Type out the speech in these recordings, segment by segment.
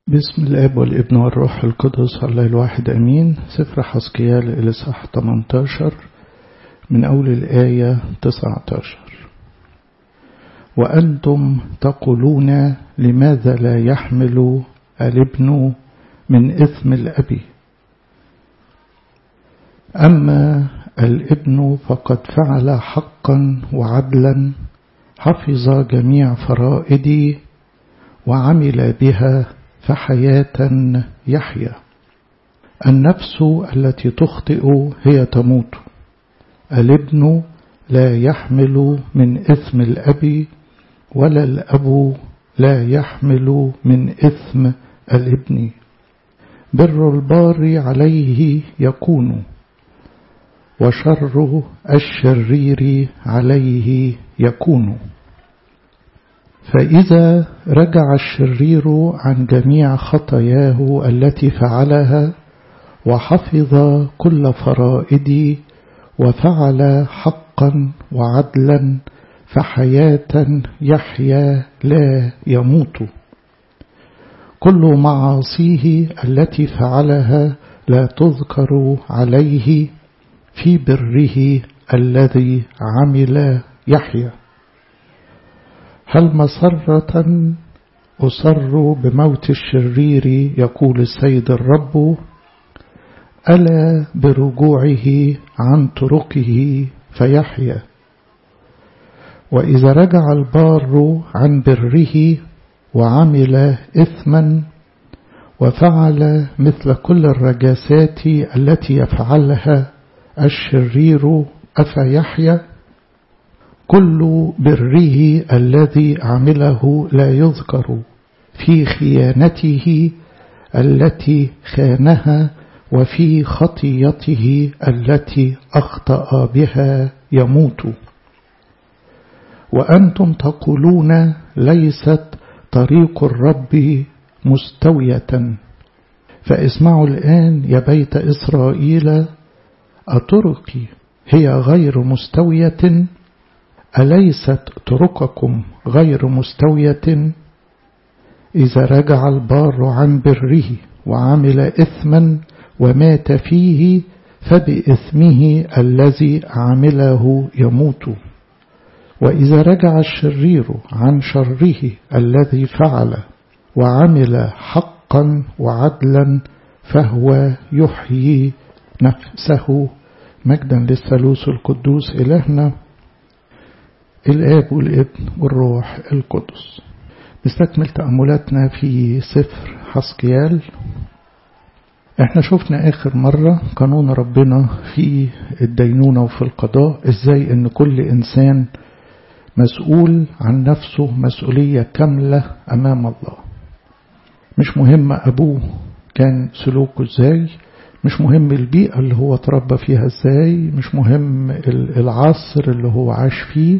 بسم الاب والابن والروح القدس الله الواحد امين سفر حسكيال الاصحاح 18 من اول الايه 19 وانتم تقولون لماذا لا يحمل الابن من اثم الاب اما الابن فقد فعل حقا وعدلا حفظ جميع فرائدي وعمل بها فحياة يحيا النفس التي تخطئ هي تموت الابن لا يحمل من إثم الأب ولا الأب لا يحمل من إثم الابن بر البار عليه يكون وشر الشرير عليه يكون فإذا رجع الشرير عن جميع خطاياه التي فعلها وحفظ كل فرائدي وفعل حقا وعدلا فحياة يحيا لا يموت كل معاصيه التي فعلها لا تذكر عليه في بره الذي عمل يحيى هل مسرة أصر بموت الشرير يقول السيد الرب ألا برجوعه عن طرقه فيحيا وإذا رجع البار عن بره وعمل إثما وفعل مثل كل الرجاسات التي يفعلها الشرير أفيحيا كل بره الذي عمله لا يذكر في خيانته التي خانها وفي خطيته التي أخطأ بها يموت وأنتم تقولون ليست طريق الرب مستوية فاسمعوا الآن يا بيت إسرائيل أطرقي هي غير مستوية أليست طرقكم غير مستوية إذا رجع البار عن بره وعمل إثما ومات فيه فبإثمه الذي عمله يموت وإذا رجع الشرير عن شره الذي فعل وعمل حقا وعدلا فهو يحيي نفسه مجدا للثالوث القدوس إلهنا الآب والابن والروح القدس نستكمل تأملاتنا في سفر حسكيال احنا شفنا آخر مرة قانون ربنا في الدينونة وفي القضاء ازاي ان كل انسان مسؤول عن نفسه مسؤولية كاملة امام الله مش مهم ابوه كان سلوكه ازاي مش مهم البيئة اللي هو تربى فيها ازاي مش مهم العصر اللي هو عاش فيه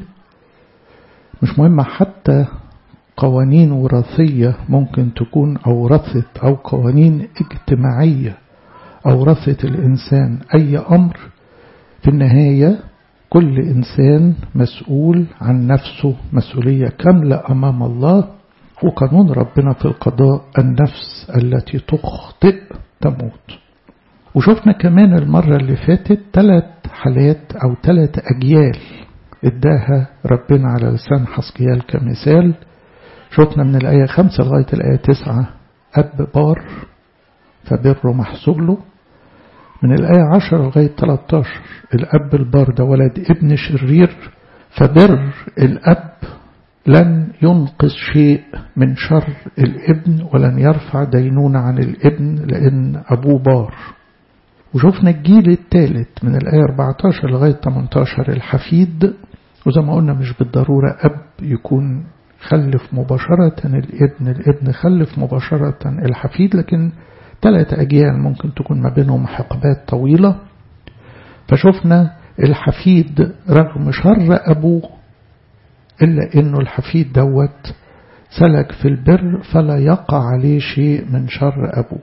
مش مهم حتى قوانين وراثية ممكن تكون أورثت أو قوانين اجتماعية أورثت الإنسان أي أمر في النهاية كل إنسان مسؤول عن نفسه مسؤولية كاملة أمام الله وقانون ربنا في القضاء النفس التي تخطئ تموت وشفنا كمان المرة اللي فاتت ثلاث حالات أو ثلاث أجيال اداها ربنا على لسان حسقيال كمثال شفنا من الآية خمسة لغاية الآية تسعة أب بار فبره محسوب له من الآية عشر لغاية 13 الأب البار ده ولد ابن شرير فبر الأب لن ينقذ شيء من شر الابن ولن يرفع دينونة عن الابن لأن أبوه بار وشفنا الجيل الثالث من الآية 14 لغاية 18 الحفيد وزي ما قلنا مش بالضرورة أب يكون خلف مباشرة الابن الابن خلف مباشرة الحفيد لكن ثلاث أجيال ممكن تكون ما بينهم حقبات طويلة فشفنا الحفيد رغم شر أبوه إلا إنه الحفيد دوت سلك في البر فلا يقع عليه شيء من شر أبوه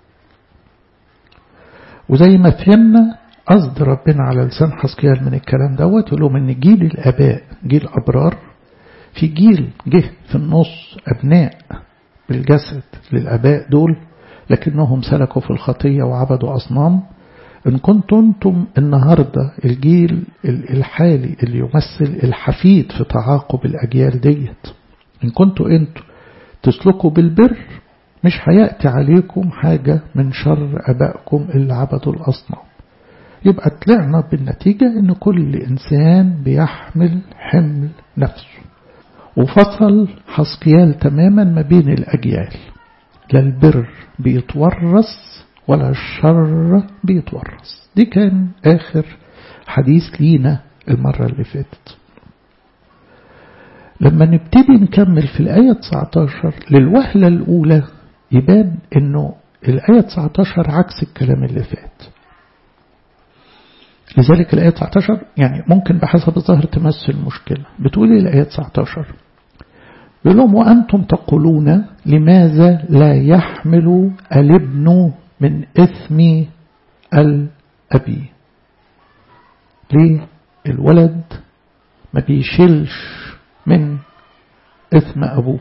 وزي ما فهمنا قصد ربنا على لسان حسكيال من الكلام دوت يقول لهم ان جيل الاباء جيل ابرار في جيل جه في النص ابناء بالجسد للآباء دول لكنهم سلكوا في الخطية وعبدوا أصنام إن كنتم أنتم النهاردة الجيل الحالي اللي يمثل الحفيد في تعاقب الأجيال ديت إن كنتم أنتم تسلكوا بالبر مش هيأتي عليكم حاجة من شر أبائكم اللي عبدوا الأصنام يبقى طلعنا بالنتيجة إن كل إنسان بيحمل حمل نفسه وفصل حسقيال تماما ما بين الأجيال لا البر بيتورث ولا الشر بيتورث دي كان آخر حديث لينا المرة اللي فاتت لما نبتدي نكمل في الآية 19 للوهلة الأولى يبان أنه الآية 19 عكس الكلام اللي فات لذلك الآية 19 يعني ممكن بحسب الظاهر تمثل مشكلة بتقول إيه الآية 19 يقول لهم وأنتم تقولون لماذا لا يحمل الابن من إثم الأبي ليه الولد ما بيشيلش من إثم أبوه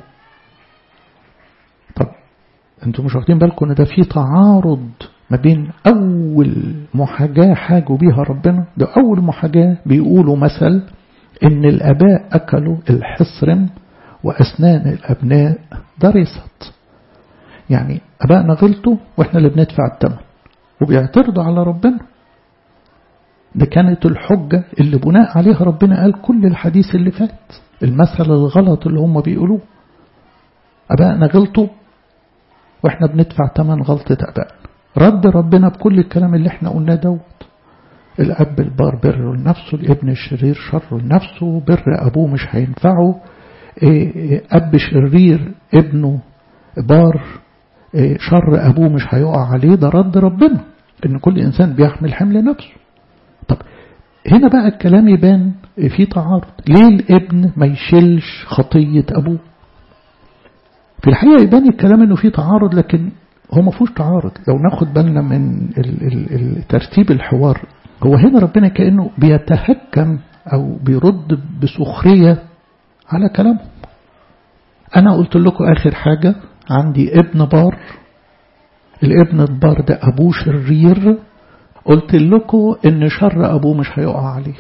طب انتم مش واخدين بالكم ان ده في تعارض ما بين أول محاجاة حاجوا بيها ربنا ده أول محاجاة بيقولوا مثل إن الآباء أكلوا الحصرم وأسنان الأبناء درست يعني أبائنا غلطوا وإحنا اللي بندفع الثمن وبيعترضوا على ربنا ده كانت الحجة اللي بناء عليها ربنا قال كل الحديث اللي فات المثل الغلط اللي هم بيقولوه أبائنا غلطوا وإحنا بندفع ثمن غلطة أبائنا رد ربنا بكل الكلام اللي احنا قلناه دوت الأب البار بر لنفسه الابن الشرير شر لنفسه بر أبوه مش هينفعه أب شرير ابنه بار شر أبوه مش هيقع عليه ده رد ربنا إن كل إنسان بيحمل حمل نفسه طب هنا بقى الكلام يبان في تعارض ليه الابن ما يشيلش خطية أبوه في الحقيقة يبان الكلام إنه في تعارض لكن هو ما فيهوش تعارض لو ناخد بالنا من ترتيب الحوار هو هنا ربنا كأنه بيتهكم أو بيرد بسخرية على كلامه أنا قلت لكم آخر حاجة عندي ابن بار الابن البار ده أبوه شرير قلت لكم إن شر أبوه مش هيقع عليه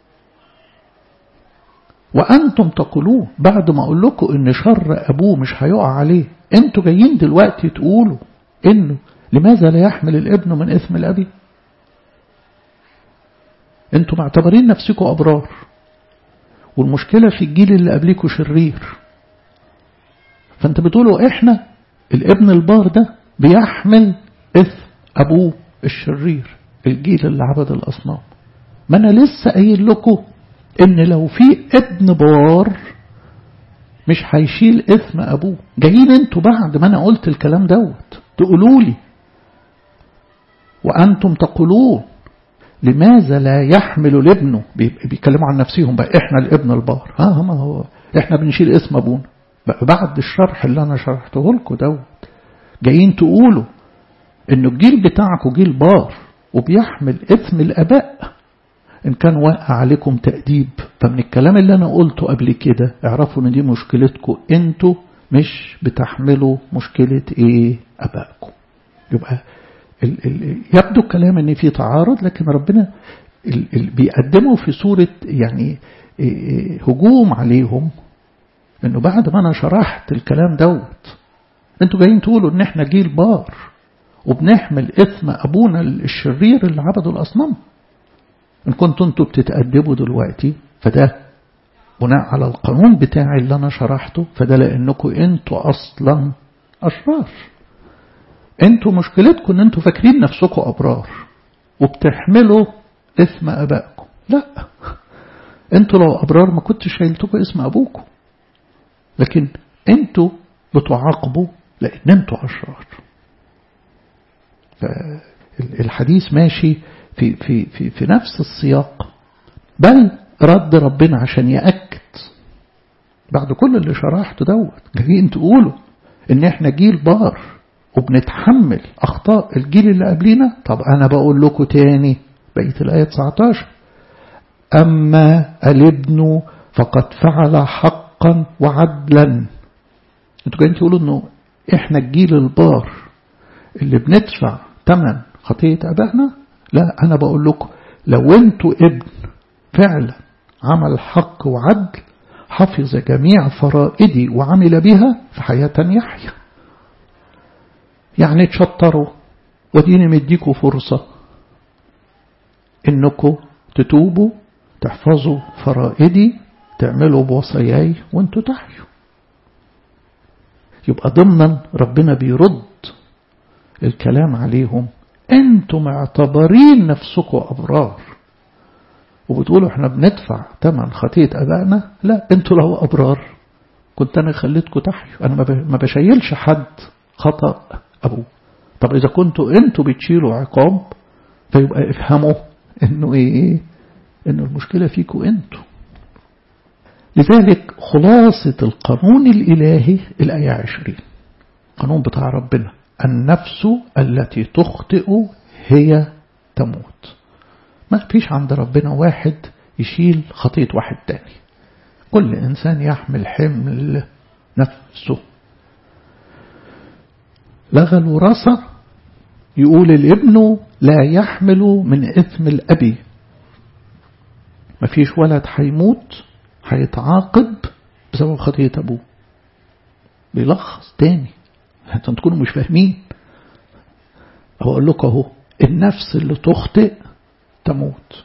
وأنتم تقولون بعد ما أقول لكم إن شر أبوه مش هيقع عليه أنتوا جايين دلوقتي تقولوا إنه لماذا لا يحمل الابن من إثم الأبي أنتوا معتبرين نفسكم أبرار والمشكلة في الجيل اللي قبلكم شرير فأنت بتقولوا إحنا الابن البار ده بيحمل إثم أبوه الشرير الجيل اللي عبد الأصنام ما أنا لسه قايل لكم إن لو في ابن بار مش هيشيل إثم أبوه جايين انتوا بعد ما أنا قلت الكلام دوت تقولوا لي وأنتم تقولون لماذا لا يحمل الابن بيتكلموا عن نفسهم بقى إحنا الابن البار ها ما هو إحنا بنشيل اسم أبونا بقى بعد الشرح اللي أنا شرحته لكم دوت جايين تقولوا إنه الجيل بتاعكم جيل بار وبيحمل اسم الآباء إن كان واقع عليكم تأديب فمن الكلام اللي أنا قلته قبل كده اعرفوا إن دي مشكلتكم أنتوا مش بتحملوا مشكلة إيه أبائكم يبقى ال ال يبدو الكلام إن في تعارض لكن ربنا ال ال بيقدمه في صورة يعني هجوم عليهم إنه بعد ما أنا شرحت الكلام دوت أنتوا جايين تقولوا إن إحنا جيل بار وبنحمل إثم أبونا الشرير اللي عبدوا الأصنام إن كنتوا أنتوا بتتأدبوا دلوقتي فده بناء على القانون بتاعي اللي أنا شرحته فده لأنكم أنتوا أصلا أشرار أنتوا مشكلتكم أن أنتوا فاكرين نفسكم أبرار وبتحملوا اسم أبائكم لا أنتوا لو أبرار ما كنتش شايلتكم اسم أبوكم لكن أنتوا بتعاقبوا لأن أنتوا أشرار فالحديث ماشي في, في, في, في نفس السياق بل رد ربنا عشان يأكد بعد كل اللي شرحته دوت جايين تقولوا ان احنا جيل بار وبنتحمل اخطاء الجيل اللي قبلينا طب انا بقول لكم تاني بقية الآية 19 أما الابن فقد فعل حقا وعدلا انتوا جايين تقولوا انه احنا الجيل البار اللي بندفع ثمن خطية أبائنا لا أنا بقول لكم لو انتوا ابن فعلا عمل حق وعدل حفظ جميع فرائدي وعمل بها في حياة يحيى يعني تشطروا وديني مديكوا فرصة انكم تتوبوا تحفظوا فرائدي تعملوا بوصاياي وانتوا تحيوا يبقى ضمنا ربنا بيرد الكلام عليهم انتم معتبرين نفسكم أبرار وبتقولوا احنا بندفع تمن خطية أبائنا لا انتوا لو أبرار كنت أنا خليتكم تحيوا أنا ما بشيلش حد خطأ أبوه طب إذا كنتوا انتوا بتشيلوا عقاب فيبقى افهموا انه ايه انه المشكلة فيكم انتوا لذلك خلاصة القانون الإلهي الآية عشرين قانون بتاع ربنا النفس التي تخطئ هي تموت ما فيش عند ربنا واحد يشيل خطية واحد تاني كل إنسان يحمل حمل نفسه لغى الوراثة يقول الابن لا يحمل من إثم الأبي ما فيش ولد هيموت هيتعاقب بسبب خطية أبوه بيلخص تاني انتوا تكونوا مش فاهمين أقول لكم أهو النفس اللي تخطئ تموت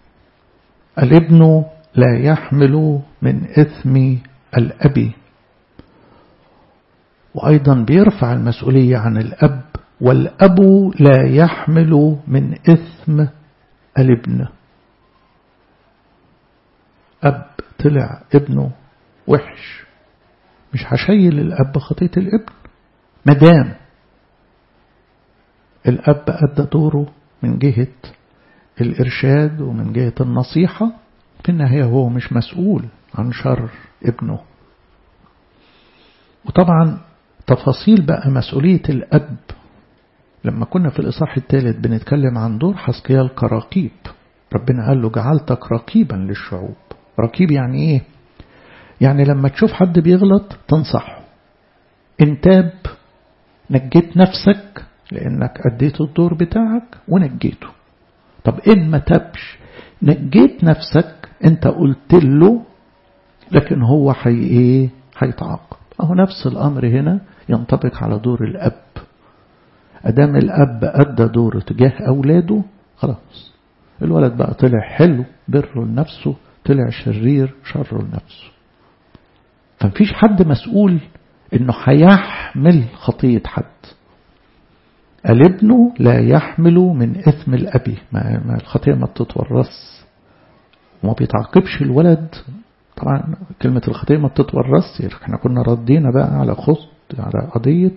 الابن لا يحمل من إثم الأب وأيضا بيرفع المسؤولية عن الأب والأب لا يحمل من إثم الابن أب طلع ابنه وحش مش هشيل الأب خطية الابن مدام الأب أدى دوره من جهة الإرشاد ومن جهة النصيحة في النهاية هو مش مسؤول عن شر ابنه وطبعا تفاصيل بقى مسؤولية الأب لما كنا في الإصحاح الثالث بنتكلم عن دور حسقيال كراقيب ربنا قال له جعلتك رقيبا للشعوب رقيب يعني ايه يعني لما تشوف حد بيغلط تنصحه ان تاب نجيت نفسك لانك اديت الدور بتاعك ونجيته طب ان ما تبش نجيت نفسك انت قلت له لكن هو حي ايه هيتعاقب اهو نفس الامر هنا ينطبق على دور الاب ادام الاب ادى دوره تجاه اولاده خلاص الولد بقى طلع حلو بره لنفسه طلع شرير شره لنفسه فمفيش حد مسؤول انه هيحمل خطية حد الابن لا يحمل من اثم الاب ما, ما الخطية ما بتتورث وما بيتعاقبش الولد طبعا كلمة الخطية ما بتتورث احنا كنا ردينا بقى على خص على قضية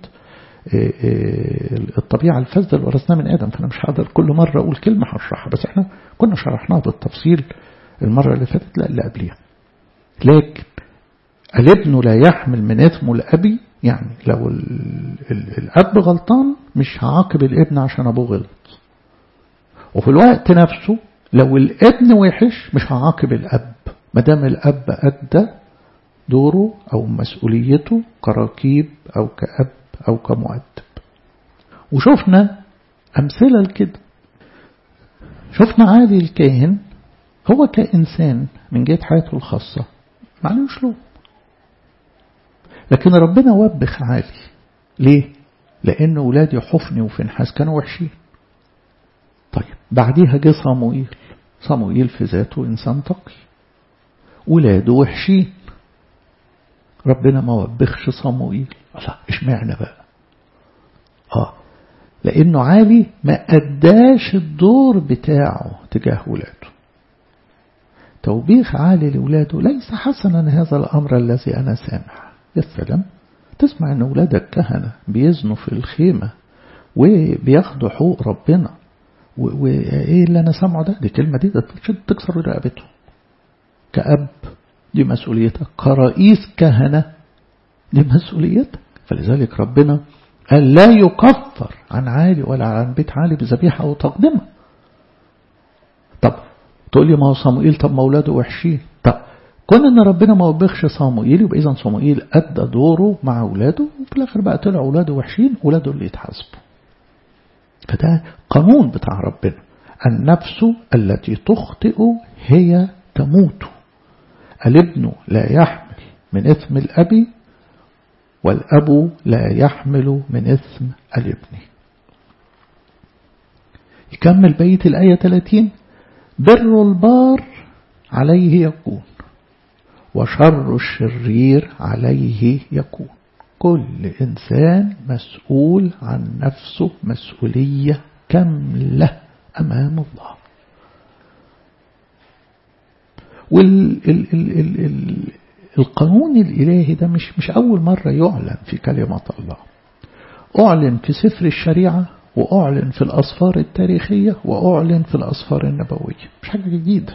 الطبيعة الفاسدة اللي ورثناها من آدم فأنا مش هقدر كل مرة أقول كلمة هشرحها بس احنا كنا شرحناها بالتفصيل المرة اللي فاتت لا اللي قبليها لكن الابن لا يحمل من إثمه الأبي يعني لو ال ال الأب غلطان مش هعاقب الابن عشان أبوه غلط وفي الوقت نفسه لو الابن وحش مش هعاقب الأب ما دام الأب أدى دوره أو مسؤوليته كراكيب أو كأب أو كمؤدب وشفنا أمثلة لكده شفنا عالي الكاهن هو كإنسان من جهة حياته الخاصة معلوش له لكن ربنا وبخ عالي ليه؟ لأن ولادي حفني وفنحاس كانوا وحشين طيب بعديها جه صموئيل صموئيل في ذاته إنسان تقي ولاده وحشين ربنا ما وبخش صموئيل الله اشمعنى بقى اه لانه عالي ما اداش الدور بتاعه تجاه ولاده توبيخ عالي لولاده ليس حسنا هذا الامر الذي انا سامع يا سلام تسمع ان ولادك كهنه بيزنوا في الخيمه وبياخدوا حقوق ربنا وايه اللي انا سامعه ده دي كلمه دي تكسر رقبته كأب دي مسؤوليتك كرئيس كهنة دي مسؤوليتك فلذلك ربنا قال لا يكفر عن عالي ولا عن بيت عالي بذبيحة أو تقدمة طب تقول لي ما هو صموئيل طب ما أولاده وحشين طب كون ان ربنا ما وبخش صموئيل يبقى اذا صموئيل ادى دوره مع اولاده وفي الاخر بقى طلعوا اولاده وحشين اولاده اللي يتحاسبوا فده قانون بتاع ربنا النفس التي تخطئ هي تموت الابن لا يحمل من إثم الأب والأب لا يحمل من إثم الابن يكمل بيت الآية 30 بر البار عليه يكون وشر الشرير عليه يكون كل إنسان مسؤول عن نفسه مسؤولية كاملة أمام الله والقانون الإلهي ده مش مش أول مرة يعلن في كلمة الله أعلن في سفر الشريعة وأعلن في الأسفار التاريخية وأعلن في الأسفار النبوية مش حاجة جديدة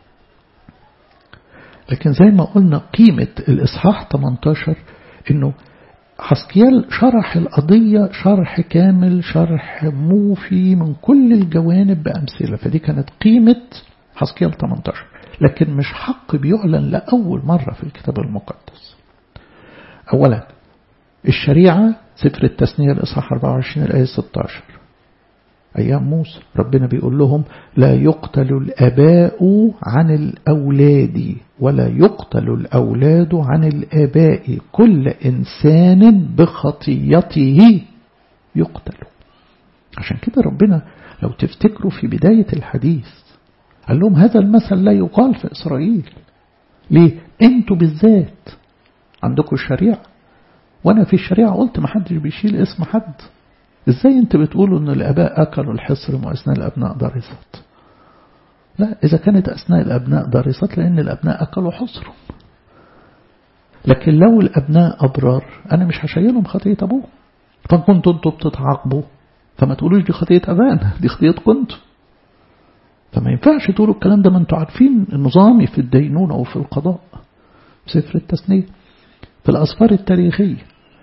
لكن زي ما قلنا قيمة الإصحاح 18 إنه حسكيال شرح القضية شرح كامل شرح موفي من كل الجوانب بأمثلة فدي كانت قيمة حسكيال 18 لكن مش حق بيعلن لأول مرة في الكتاب المقدس أولا الشريعة سفر التثنية الإصحاح 24 الآية 16 أيام موسى ربنا بيقول لهم لا يقتل الأباء عن الأولاد ولا يقتل الأولاد عن الآباء كل إنسان بخطيته يقتل عشان كده ربنا لو تفتكروا في بداية الحديث قال لهم هذا المثل لا يقال في إسرائيل ليه انتوا بالذات عندكم الشريعة وانا في الشريعة قلت ما حدش بيشيل اسم حد ازاي انت بتقولوا ان الاباء اكلوا الحصر واثناء الابناء ضرست لا اذا كانت اثناء الابناء ضرست لان الابناء اكلوا حصرهم لكن لو الابناء ابرار انا مش هشيلهم خطيه ابوه فكنتوا انتوا بتتعاقبوا فما تقولوش دي خطيه ابانا دي خطيتكم انتوا فما ينفعش تقولوا الكلام ده ما انتوا عارفين النظامي في الدينونة وفي القضاء سفر التثنية في الأسفار التاريخية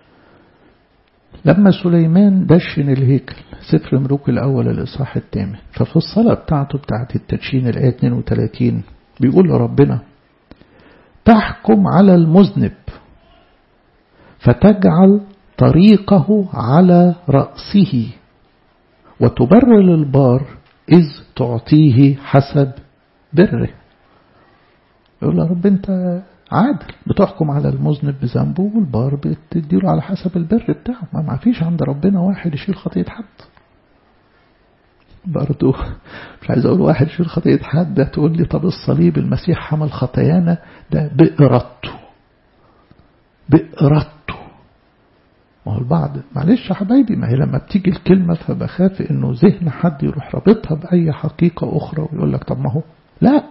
لما سليمان دشن الهيكل سفر ملوك الأول الإصحاح الثامن ففي الصلاة بتاعته بتاعت التدشين الآية 32 بيقول لربنا تحكم على المذنب فتجعل طريقه على رأسه وتبرر البار إذ تعطيه حسب بره يقول له رب أنت عادل بتحكم على المذنب بذنبه والبار بتديله على حسب البر بتاعه ما ما فيش عند ربنا واحد يشيل خطية حد برضو مش عايز أقول واحد يشيل خطية حد ده تقول لي طب الصليب المسيح حمل خطايانا ده بإرادته بإرادته ما هو البعض معلش يا حبايبي ما هي لما بتيجي الكلمة فبخاف انه ذهن حد يروح رابطها بأي حقيقة أخرى ويقول لك طب ما هو لا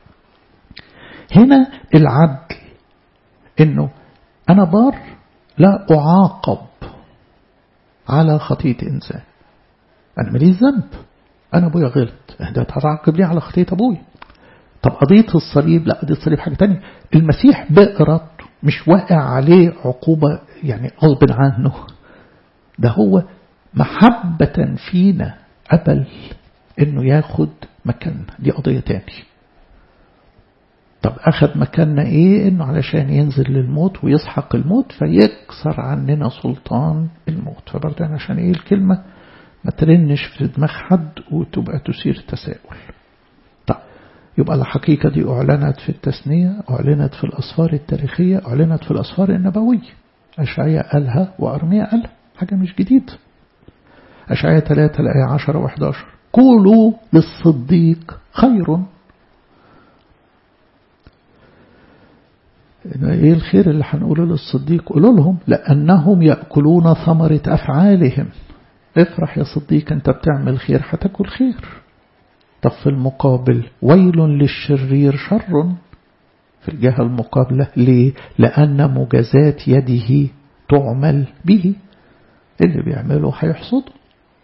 هنا العدل انه انا بار لا اعاقب على خطية انسان انا ماليش ذنب انا ابويا غلط ده هتعاقب ليه على خطية ابويا طب قضية الصليب لا قضية الصليب حاجة تانية المسيح بإرادته مش واقع عليه عقوبة يعني غصب عنه ده هو محبة فينا قبل انه ياخد مكاننا دي قضية تاني طب أخذ مكاننا إيه إنه علشان ينزل للموت ويسحق الموت فيكسر عننا سلطان الموت فبرضه يعني عشان إيه الكلمة ما ترنش في دماغ حد وتبقى تثير تساؤل طب يبقى الحقيقة دي أعلنت في التثنية أعلنت في الأسفار التاريخية أعلنت في الأسفار النبوية أشعية قالها وأرمية قالها حاجة مش جديدة أشعية 3 الآية 10 و11 قولوا للصديق خير ايه الخير اللي هنقوله للصديق قولوا لهم لأنهم يأكلون ثمرة أفعالهم افرح يا صديق انت بتعمل خير هتاكل خير طب في المقابل ويل للشرير شر في الجهة المقابلة ليه لأن مجازات يده تعمل به اللي بيعمله هيحصده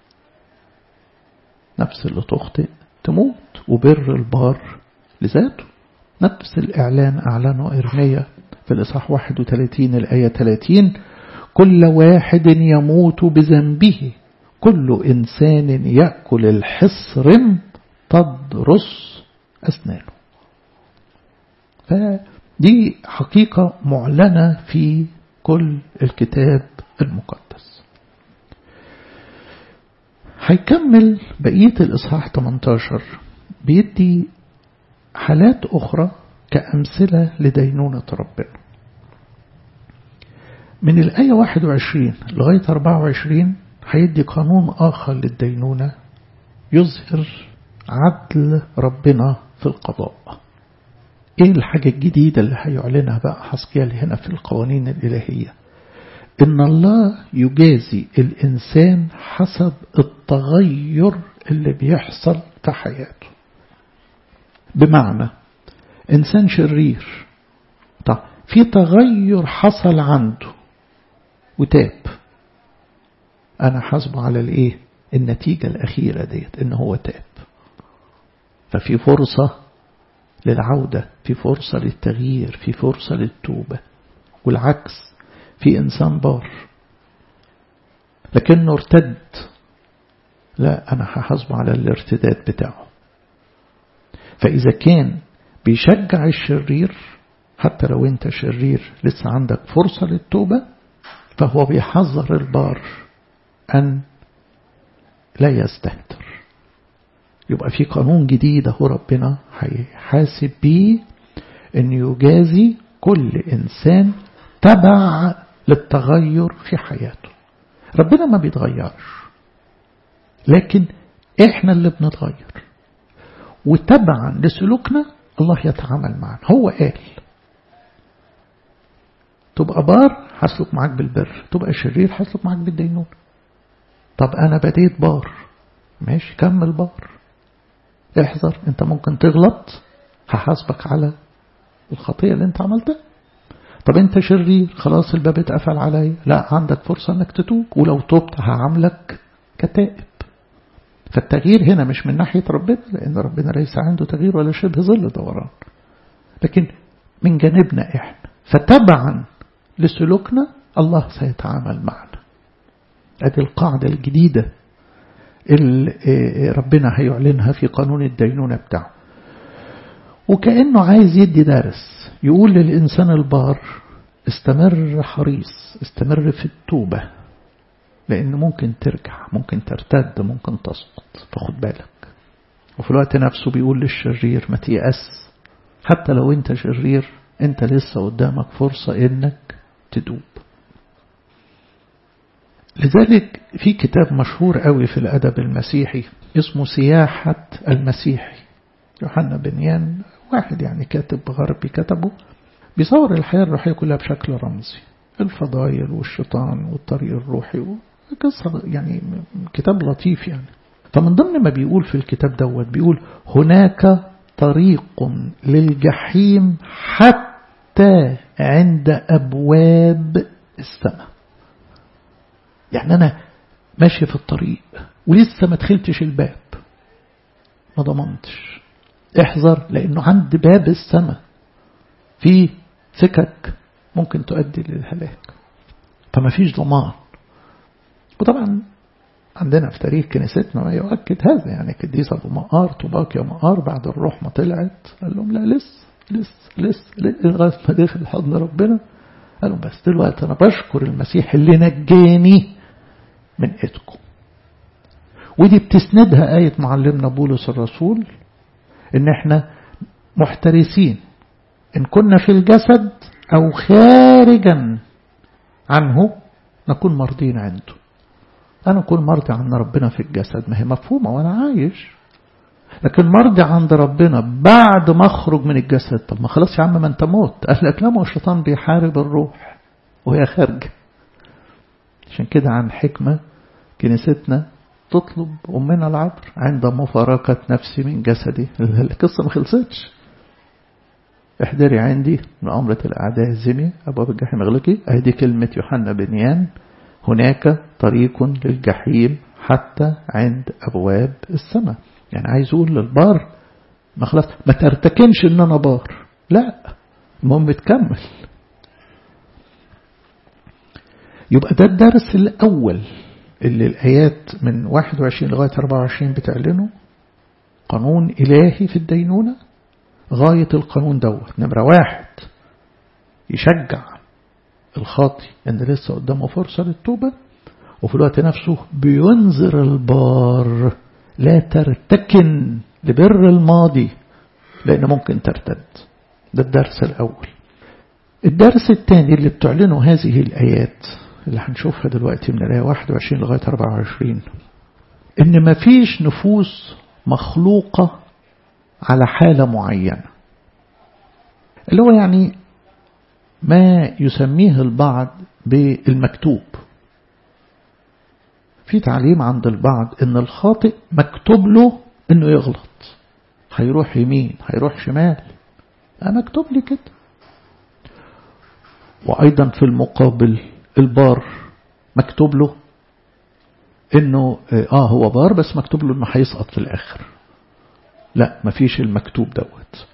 نفس اللي تخطئ تموت وبر البار لذاته نفس الإعلان أعلنه إرميا في الإصحاح 31 الآية 30 كل واحد يموت بذنبه كل إنسان يأكل الحصر تضرس أسنانه دي حقيقة معلنة في كل الكتاب المقدس هيكمل بقية الإصحاح 18 بيدي حالات أخرى كأمثلة لدينونة ربنا من الآية 21 لغاية 24 هيدي قانون آخر للدينونة يظهر عدل ربنا في القضاء ايه الحاجة الجديدة اللي هيعلنها بقى حسكيال هنا في القوانين الإلهية إن الله يجازي الإنسان حسب التغير اللي بيحصل في حياته بمعنى إنسان شرير طب في تغير حصل عنده وتاب أنا حاسبه على الإيه النتيجة الأخيرة ديت إن هو تاب ففي فرصة للعودة في فرصة للتغيير في فرصة للتوبة والعكس في إنسان بار لكنه ارتد لا أنا هحاسبه على الارتداد بتاعه فإذا كان بيشجع الشرير حتى لو انت شرير لسه عندك فرصة للتوبة فهو بيحذر البار أن لا يستهتر يبقى في قانون جديد هو ربنا هيحاسب بيه أن يجازي كل إنسان تبع للتغير في حياته ربنا ما بيتغيرش لكن احنا اللي بنتغير وتبعا لسلوكنا الله يتعامل معنا هو قال تبقى بار هسلك معاك بالبر تبقى شرير هسلك معاك بالدينون طب انا بديت بار ماشي كمل بار احذر انت ممكن تغلط هحاسبك على الخطيئة اللي انت عملتها طب انت شرير خلاص الباب اتقفل عليا لا عندك فرصة انك تتوب ولو توبت هعاملك كتائب فالتغيير هنا مش من ناحية ربنا لأن ربنا ليس عنده تغيير ولا شبه ظل دوران لكن من جانبنا إحنا فتبعا لسلوكنا الله سيتعامل معنا هذه القاعدة الجديدة اللي ربنا هيعلنها في قانون الدينونة بتاعه وكأنه عايز يدي درس يقول للإنسان البار استمر حريص استمر في التوبة لأن ممكن ترجع ممكن ترتد ممكن تسقط فخد بالك وفي الوقت نفسه بيقول للشرير ما تيأس حتى لو انت شرير انت لسه قدامك فرصة انك تدوب لذلك في كتاب مشهور قوي في الأدب المسيحي اسمه سياحة المسيحي يوحنا بنيان واحد يعني كاتب غربي كتبه بيصور الحياة الروحية كلها بشكل رمزي الفضائل والشيطان والطريق الروحي قصة يعني كتاب لطيف يعني فمن ضمن ما بيقول في الكتاب دوت بيقول هناك طريق للجحيم حتى عند أبواب السماء يعني أنا ماشي في الطريق ولسه ما دخلتش الباب ما ضمنتش احذر لأنه عند باب السماء في سكك ممكن تؤدي للهلاك فما فيش ضمان وطبعا عندنا في تاريخ كنيستنا ما يؤكد هذا يعني قديس أبو مقار طباق يا مقار بعد الروح ما طلعت قال لهم لا لسه لسه لسه لغاية ما دخل حضن ربنا قال لهم بس دلوقتي أنا بشكر المسيح اللي نجاني من إيدكم ودي بتسندها آية معلمنا بولس الرسول إن إحنا محترسين إن كنا في الجسد أو خارجا عنه نكون مرضين عنده أنا أكون مرضي عن ربنا في الجسد ما هي مفهومة وأنا عايش لكن مرضي عند ربنا بعد ما أخرج من الجسد طب ما خلاص يا عم ما أنت موت قال لك لا ما الشيطان بيحارب الروح وهي خارجة عشان كده عن حكمة كنيستنا تطلب أمنا العبر عند مفارقة نفسي من جسدي القصة ما خلصتش احضري عندي من أمرة الأعداء الزمي أبواب الجحيم اغلقي أهدي كلمة يوحنا بنيان هناك طريق للجحيم حتى عند أبواب السماء يعني عايز أقول للبار ما خلاص ما ترتكنش إن أنا بار لا المهم تكمل يبقى ده الدرس الأول اللي الآيات من 21 لغاية 24 بتعلنه قانون إلهي في الدينونة غاية القانون دوت نمرة واحد يشجع الخاطي ان لسه قدامه فرصة للتوبة وفي الوقت نفسه بينذر البار لا ترتكن لبر الماضي لأن ممكن ترتد ده الدرس الأول الدرس الثاني اللي بتعلنه هذه الآيات اللي هنشوفها دلوقتي من الآية 21 لغاية 24 إن مفيش نفوس مخلوقة على حالة معينة اللي هو يعني ما يسميه البعض بالمكتوب في تعليم عند البعض ان الخاطئ مكتوب له انه يغلط هيروح يمين هيروح شمال أه مكتوب لي كده وأيضا في المقابل البار مكتوب له انه اه هو بار بس مكتوب له انه هيسقط في الاخر لا مفيش المكتوب دوت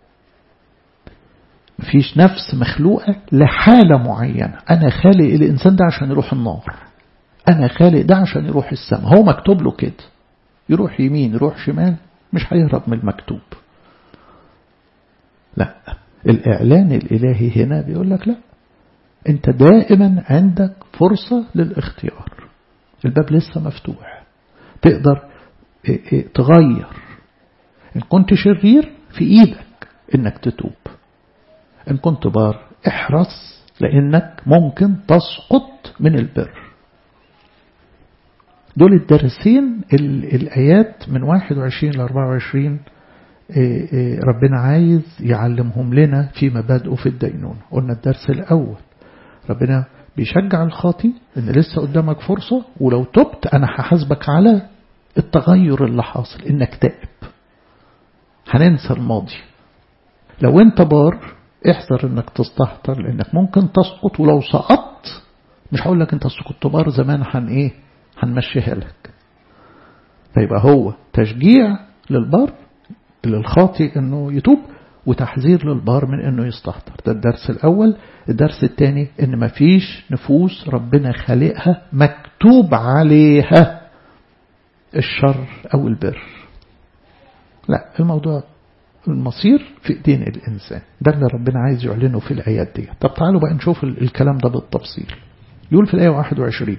مفيش نفس مخلوقة لحالة معينة أنا خالق الإنسان ده عشان يروح النار أنا خالق ده عشان يروح السماء هو مكتوب له كده يروح يمين يروح شمال مش هيهرب من المكتوب لا الإعلان الإلهي هنا بيقول لك لا أنت دائما عندك فرصة للاختيار الباب لسه مفتوح تقدر تغير إن كنت شرير في إيدك إنك تتوب إن كنت بار احرص لأنك ممكن تسقط من البر دول الدرسين الآيات من 21 ل 24 ربنا عايز يعلمهم لنا في مبادئه في الدينون قلنا الدرس الأول ربنا بيشجع الخاطي ان لسه قدامك فرصة ولو تبت انا هحاسبك على التغير اللي حاصل انك تائب هننسى الماضي لو انت بار احذر انك تستهتر لانك ممكن تسقط ولو سقطت مش هقول لك انت كنت بار زمان هن ايه هنمشيها لك فيبقى هو تشجيع للبار للخاطي انه يتوب وتحذير للبار من انه يستهتر ده الدرس الاول الدرس الثاني ان مفيش نفوس ربنا خالقها مكتوب عليها الشر او البر لا الموضوع المصير في ايدين الانسان ده اللي ربنا عايز يعلنه في الايات دي طب تعالوا بقى نشوف الكلام ده بالتفصيل يقول في الايه 21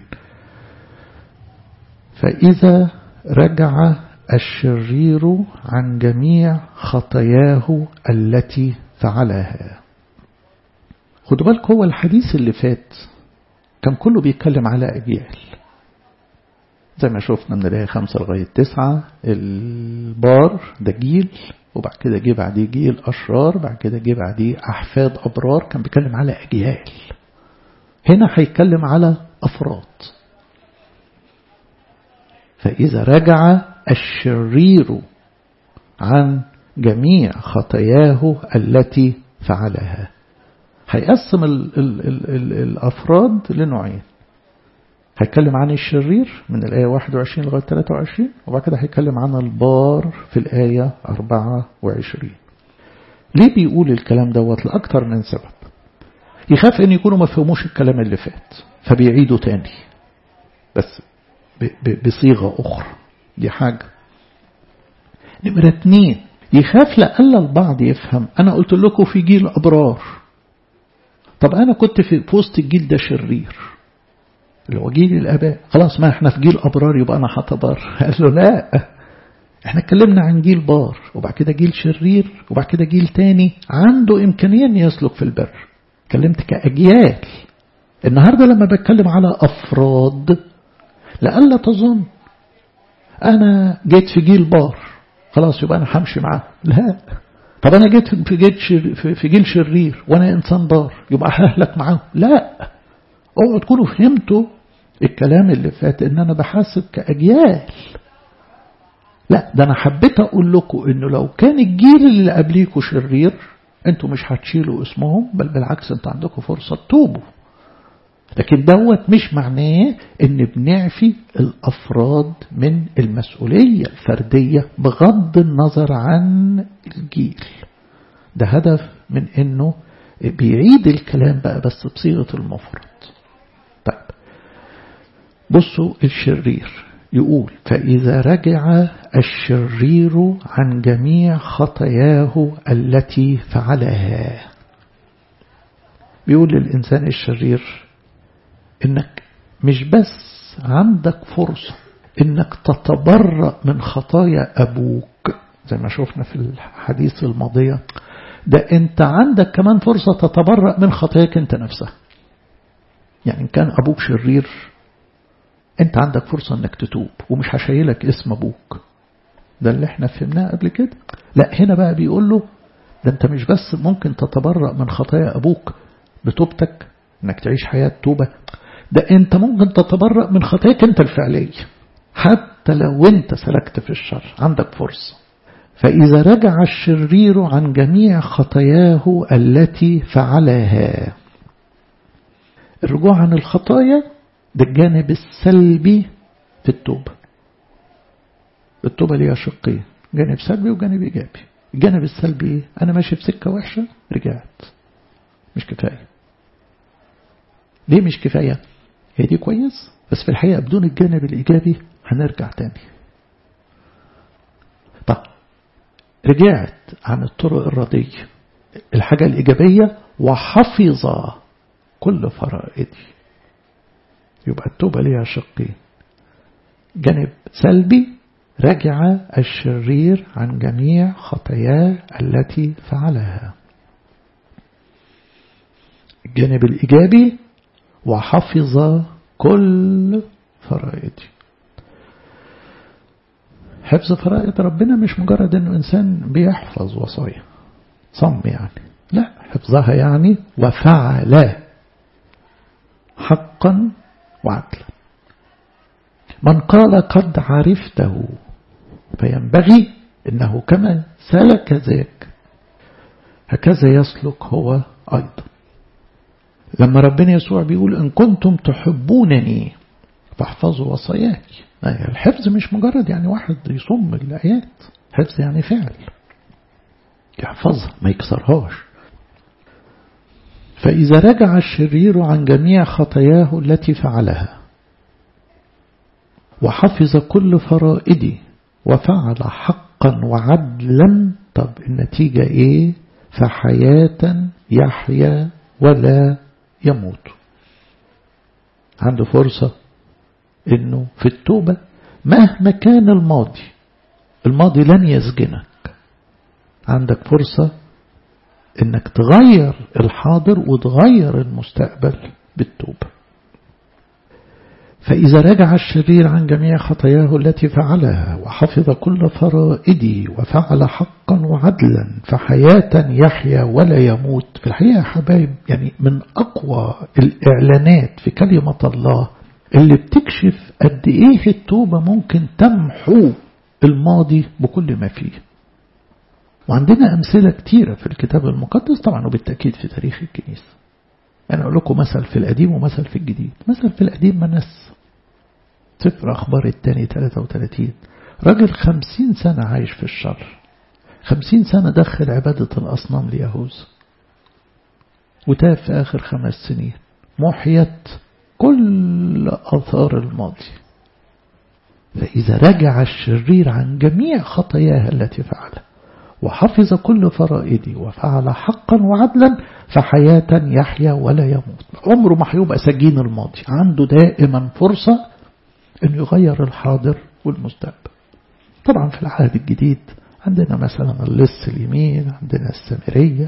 فاذا رجع الشرير عن جميع خطاياه التي فعلها خدوا بالك هو الحديث اللي فات كان كله بيتكلم على أجيال زي ما شفنا من الآية خمسة لغاية تسعة البار ده جيل وبعد كده جه بعديه جيل أشرار بعد كده جه بعديه أحفاد أبرار كان بيتكلم على أجيال هنا هيتكلم على أفراد فإذا رجع الشرير عن جميع خطاياه التي فعلها هيقسم ال ال ال ال الأفراد لنوعين هيتكلم عن الشرير من الآية 21 لغاية 23 وبعد كده هيتكلم عن البار في الآية 24 ليه بيقول الكلام دوت لأكثر من سبب يخاف ان يكونوا ما فهموش الكلام اللي فات فبيعيدوا تاني بس بصيغة أخرى دي حاجة نمرة اتنين يخاف لألا البعض يفهم أنا قلت لكم في جيل أبرار طب أنا كنت في وسط الجيل ده شرير اللي هو جيل الآباء خلاص ما احنا في جيل أبرار يبقى أنا هتبر قال له لا احنا اتكلمنا عن جيل بار وبعد كده جيل شرير وبعد كده جيل تاني عنده إمكانية أن يسلك في البر اتكلمت كأجيال النهاردة لما بتكلم على أفراد لألا تظن أنا جيت في جيل بار خلاص يبقى أنا همشي معاه لا طب أنا جيت في جيل, شر في جيل شرير وأنا إنسان بار يبقى ههلك معاه لا اوعوا تكونوا فهمتوا الكلام اللي فات ان انا بحاسب كأجيال لا ده انا حبيت اقول لكم انه لو كان الجيل اللي قبليكوا شرير انتوا مش هتشيلوا اسمهم بل بالعكس انتوا عندكم فرصة تتوبوا لكن دوت مش معناه ان بنعفي الافراد من المسؤولية الفردية بغض النظر عن الجيل ده هدف من انه بيعيد الكلام بقى بس بصيغة المفرد طيب بصوا الشرير يقول فإذا رجع الشرير عن جميع خطاياه التي فعلها بيقول للإنسان الشرير إنك مش بس عندك فرصة إنك تتبرأ من خطايا أبوك زي ما شفنا في الحديث الماضية ده أنت عندك كمان فرصة تتبرأ من خطاياك أنت نفسها يعني إن كان أبوك شرير أنت عندك فرصة إنك تتوب ومش هشيلك اسم أبوك ده اللي احنا فهمناه قبل كده لا هنا بقى بيقول له ده انت مش بس ممكن تتبرأ من خطايا أبوك بتوبتك انك تعيش حياة توبة ده انت ممكن تتبرأ من خطاياك انت الفعلية حتى لو انت سلكت في الشر عندك فرصة فإذا رجع الشرير عن جميع خطاياه التي فعلها الرجوع عن الخطايا ده الجانب السلبي في التوبة التوبة ليها شقين جانب سلبي وجانب إيجابي الجانب السلبي إيه؟ أنا ماشي في سكة وحشة رجعت مش كفاية ليه مش كفاية هي دي كويس بس في الحقيقة بدون الجانب الإيجابي هنرجع تاني طب رجعت عن الطرق الردية الحاجة الإيجابية وحفظ كل فرائدي يبقى التوبة ليها شقين جانب سلبي رجع الشرير عن جميع خطاياه التي فعلها الجانب الإيجابي وحفظ كل فرائدي حفظ فرائض ربنا مش مجرد انه انسان بيحفظ وصايا صم يعني لا حفظها يعني وفعل حقا وعدلا من قال قد عرفته فينبغي انه كما سلك ذاك هكذا يسلك هو ايضا لما ربنا يسوع بيقول ان كنتم تحبونني فاحفظوا وصاياي الحفظ مش مجرد يعني واحد يصم الآيات حفظ يعني فعل يحفظها ما يكسرهاش فإذا رجع الشرير عن جميع خطاياه التي فعلها وحفظ كل فرائدي وفعل حقا وعدلا طب النتيجة ايه فحياة يحيا ولا يموت عنده فرصة انه في التوبة مهما كان الماضي الماضي لن يسجنك عندك فرصة انك تغير الحاضر وتغير المستقبل بالتوبة فإذا رجع الشرير عن جميع خطاياه التي فعلها وحفظ كل فرائدي وفعل حقا وعدلا فحياة يحيا ولا يموت في الحقيقة يا حبايب يعني من أقوى الإعلانات في كلمة الله اللي بتكشف قد إيه التوبة ممكن تمحو الماضي بكل ما فيه وعندنا أمثلة كتيرة في الكتاب المقدس طبعا وبالتأكيد في تاريخ الكنيسة أنا أقول لكم مثل في القديم ومثل في الجديد مثل في القديم منس سفر أخبار الثاني 33 راجل خمسين سنة عايش في الشر خمسين سنة دخل عبادة الأصنام ليهوذا وتاب في آخر خمس سنين محيت كل أثار الماضي فإذا رجع الشرير عن جميع خطاياه التي فعلها وحفظ كل فرائدي وفعل حقا وعدلا فحياة يحيا ولا يموت عمره ما هيبقى سجين الماضي عنده دائما فرصة أن يغير الحاضر والمستقبل طبعا في العهد الجديد عندنا مثلا اللص اليمين عندنا السامرية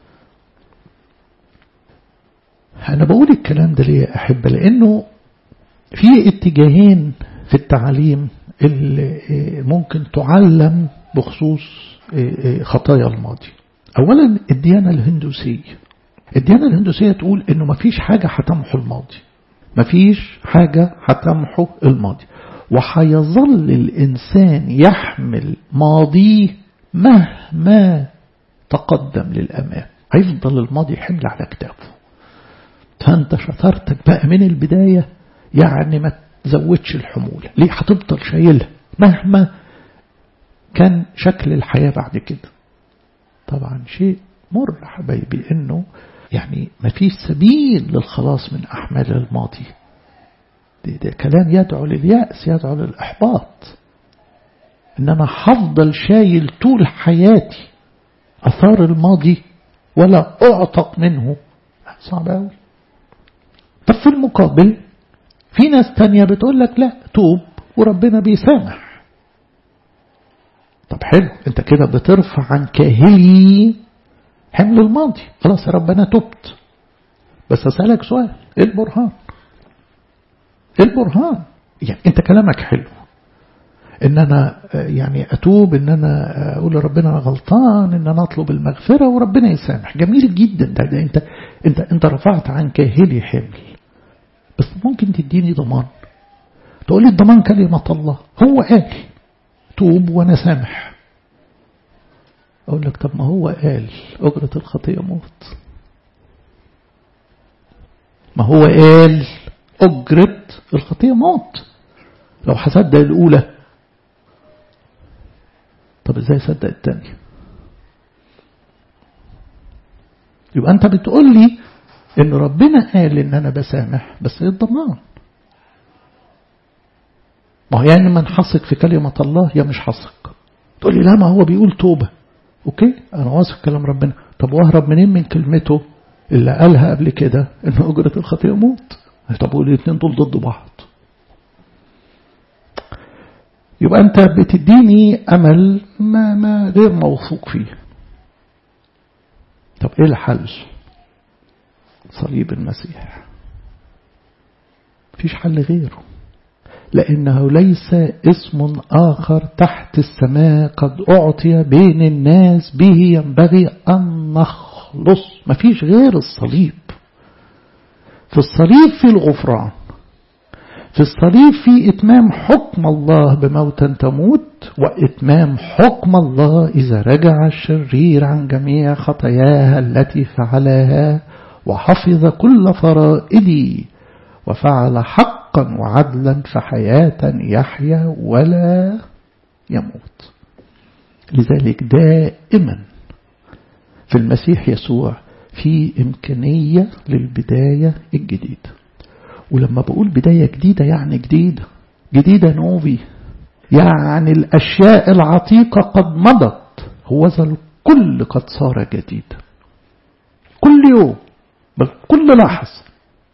أنا بقول الكلام ده ليه يا أحبة لأنه في اتجاهين في التعليم اللي ممكن تعلم بخصوص خطايا الماضي أولا الديانة الهندوسية الديانة الهندوسية تقول أنه مفيش حاجة هتمحو الماضي مفيش حاجة هتمحو الماضي وحيظل الإنسان يحمل ماضيه مهما تقدم للأمام هيفضل الماضي حمل على كتافه فأنت شطارتك بقى من البداية يعني ما تزودش الحمولة ليه هتفضل شايلها مهما كان شكل الحياة بعد كده طبعا شيء مر حبايبي انه يعني ما فيش سبيل للخلاص من أحمال الماضي ده, ده كلام يدعو لليأس يدعو للإحباط إن أنا هفضل شايل طول حياتي أثار الماضي ولا أعتق منه صعب قوي طب في المقابل في ناس تانية بتقول لك لا توب وربنا بيسامح طب حلو انت كده بترفع عن كاهلي حمل الماضي خلاص يا رب انا تبت بس اسالك سؤال ايه البرهان ايه البرهان يعني انت كلامك حلو ان انا يعني اتوب ان انا اقول لربنا انا غلطان ان انا اطلب المغفره وربنا يسامح جميل جدا ده, ده انت انت انت رفعت عن كاهلي حمل بس ممكن تديني ضمان تقول لي الضمان كلمه الله هو قال توب وانا سامح اقول لك طب ما هو قال اجره الخطيه موت ما هو قال اجره الخطيه موت لو هصدق الاولى طب ازاي اصدق الثانيه يبقى انت بتقول لي ان ربنا قال ان انا بسامح بس ايه الضمان ما هو يعني ما نحصك في كلمة الله يا مش حصك تقول لي لا ما هو بيقول توبة اوكي انا واثق كلام ربنا طب واهرب منين من كلمته اللي قالها قبل كده ان اجرة الخطيئة موت طب والاثنين دول ضد بعض يبقى أنت بتديني أمل ما, ما غير موثوق فيه طب إيه الحل صليب المسيح فيش حل غيره لأنه ليس اسم آخر تحت السماء قد أعطي بين الناس به ينبغي أن نخلص مفيش غير الصليب في الصليب في الغفران في الصليب في إتمام حكم الله بموت تموت وإتمام حكم الله إذا رجع الشرير عن جميع خطاياها التي فعلها وحفظ كل فرائدي وفعل حقا وعدلا فحياة يحيا ولا يموت لذلك دائما في المسيح يسوع في إمكانية للبداية الجديدة ولما بقول بداية جديدة يعني جديدة جديدة نوفي يعني الأشياء العتيقة قد مضت هو الكل قد صار جديدا كل يوم بل كل لحظة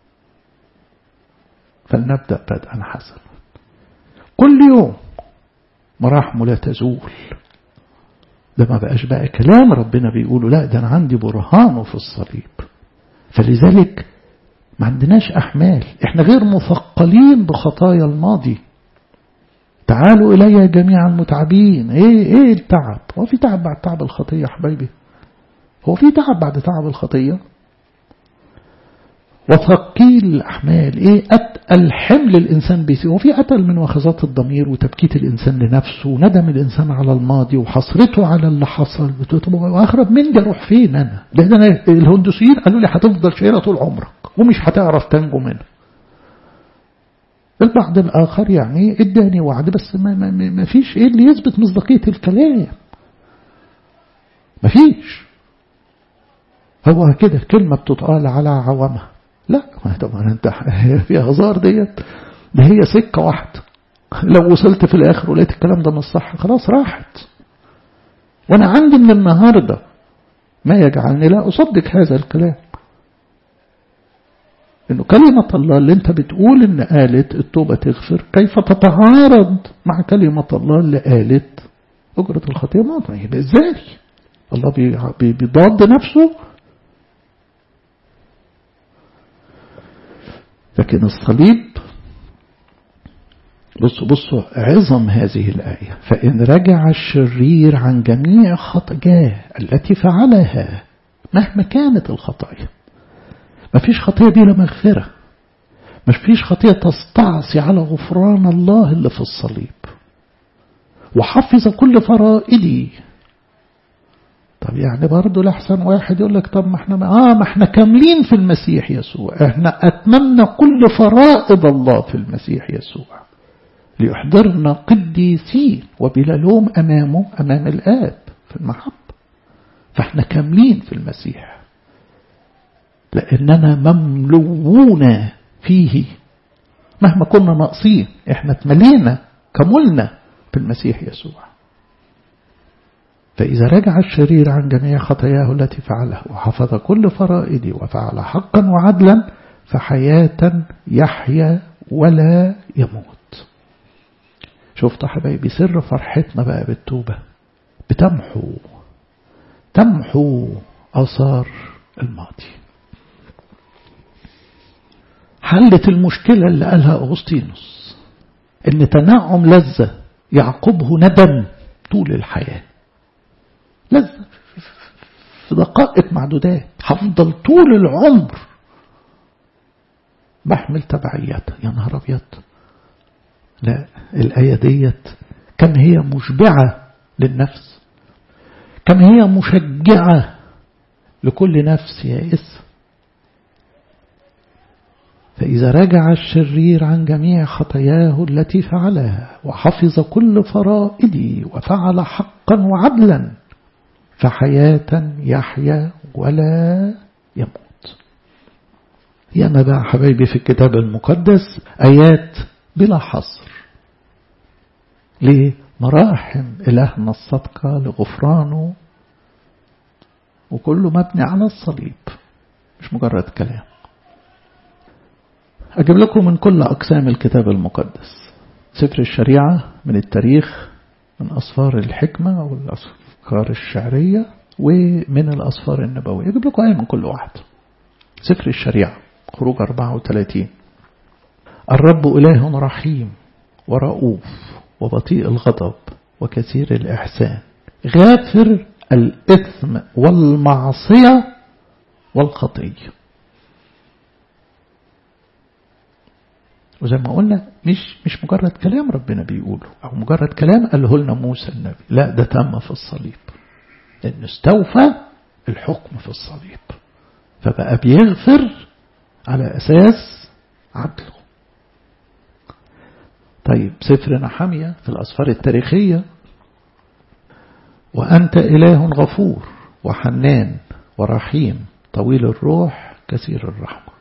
فلنبدأ بدءا حسنا كل يوم مراحمه لا تزول ده ما بقاش بقى كلام ربنا بيقوله لا ده أنا عندي برهانه في الصليب فلذلك ما عندناش أحمال احنا غير مثقلين بخطايا الماضي تعالوا إلي جميعا متعبين ايه ايه التعب هو في تعب بعد تعب الخطية يا حبايبي هو في تعب بعد تعب الخطية وثقيل الأحمال إيه أتقل حمل الإنسان بيسي وفي أتقل من وخزات الضمير وتبكيت الإنسان لنفسه وندم الإنسان على الماضي وحسرته على اللي حصل طب وأخرب من دي أروح فين أنا ده أنا الهندوسيين قالوا لي هتفضل شهيرة طول عمرك ومش هتعرف تنجو منه البعض الآخر يعني اداني وعد بس ما, ما, ما فيش إيه اللي يثبت مصداقية الكلام ما فيش هو كده كلمة بتتقال على عوامها لا طبعا انت في هزار ديت ده هي سكة واحدة لو وصلت في الآخر ولقيت الكلام ده مش صح خلاص راحت وأنا عندي من النهاردة ما يجعلني لا أصدق هذا الكلام إنه كلمة الله اللي أنت بتقول إن قالت التوبة تغفر كيف تتعارض مع كلمة الله اللي قالت أجرة الخطيئة موت يبقى إزاي الله بيضاد نفسه لكن الصليب بصوا بصوا عظم هذه الآية فإن رجع الشرير عن جميع خطاياه التي فعلها مهما كانت الخطايا ما فيش خطية بلا مغفرة ما فيش خطية تستعصي على غفران الله اللي في الصليب وحفظ كل فرائدي طب يعني برضه لحسن واحد يقول لك طب ما احنا اه ما احنا كاملين في المسيح يسوع احنا اتممنا كل فرائض الله في المسيح يسوع ليحضرنا قديسين وبلا لوم امامه امام الاب في المحبه فاحنا كاملين في المسيح لاننا مملوون فيه مهما كنا ناقصين احنا اتملينا كملنا في المسيح يسوع فإذا رجع الشرير عن جميع خطاياه التي فعلها وحفظ كل فرائدي وفعل حقا وعدلا فحياة يحيا ولا يموت شفت حبايبي سر فرحتنا بقى بالتوبة بتمحو تمحو آثار الماضي حلت المشكلة اللي قالها أغسطينوس إن تنعم لذة يعقبه ندم طول الحياة لذة في دقائق معدودات هفضل طول العمر بحمل تبعياتها يا نهار أبيض لا الآية ديت كم هي مشبعة للنفس كم هي مشجعة لكل نفس يائس فإذا رجع الشرير عن جميع خطاياه التي فعلها وحفظ كل فرائدي وفعل حقا وعدلا فحياة يحيا ولا يموت ياما بقى حبايبي في الكتاب المقدس آيات بلا حصر لمراحم إلهنا الصدقة لغفرانه وكله مبني على الصليب مش مجرد كلام أجيب لكم من كل أقسام الكتاب المقدس سفر الشريعة من التاريخ من أصفار الحكمة أو الأفكار الشعرية ومن الأصفار النبوية أجيب لكم آية من كل واحد سفر الشريعة خروج 34 الرب إله رحيم ورؤوف وبطيء الغضب وكثير الإحسان غافر الإثم والمعصية والخطية وزي ما قلنا مش مش مجرد كلام ربنا بيقوله أو مجرد كلام قاله لنا موسى النبي لا ده تم في الصليب لأنه استوفى الحكم في الصليب فبقى بيغفر على أساس عدله طيب سفر نحمية في الأسفار التاريخية وأنت إله غفور وحنان ورحيم طويل الروح كثير الرحمة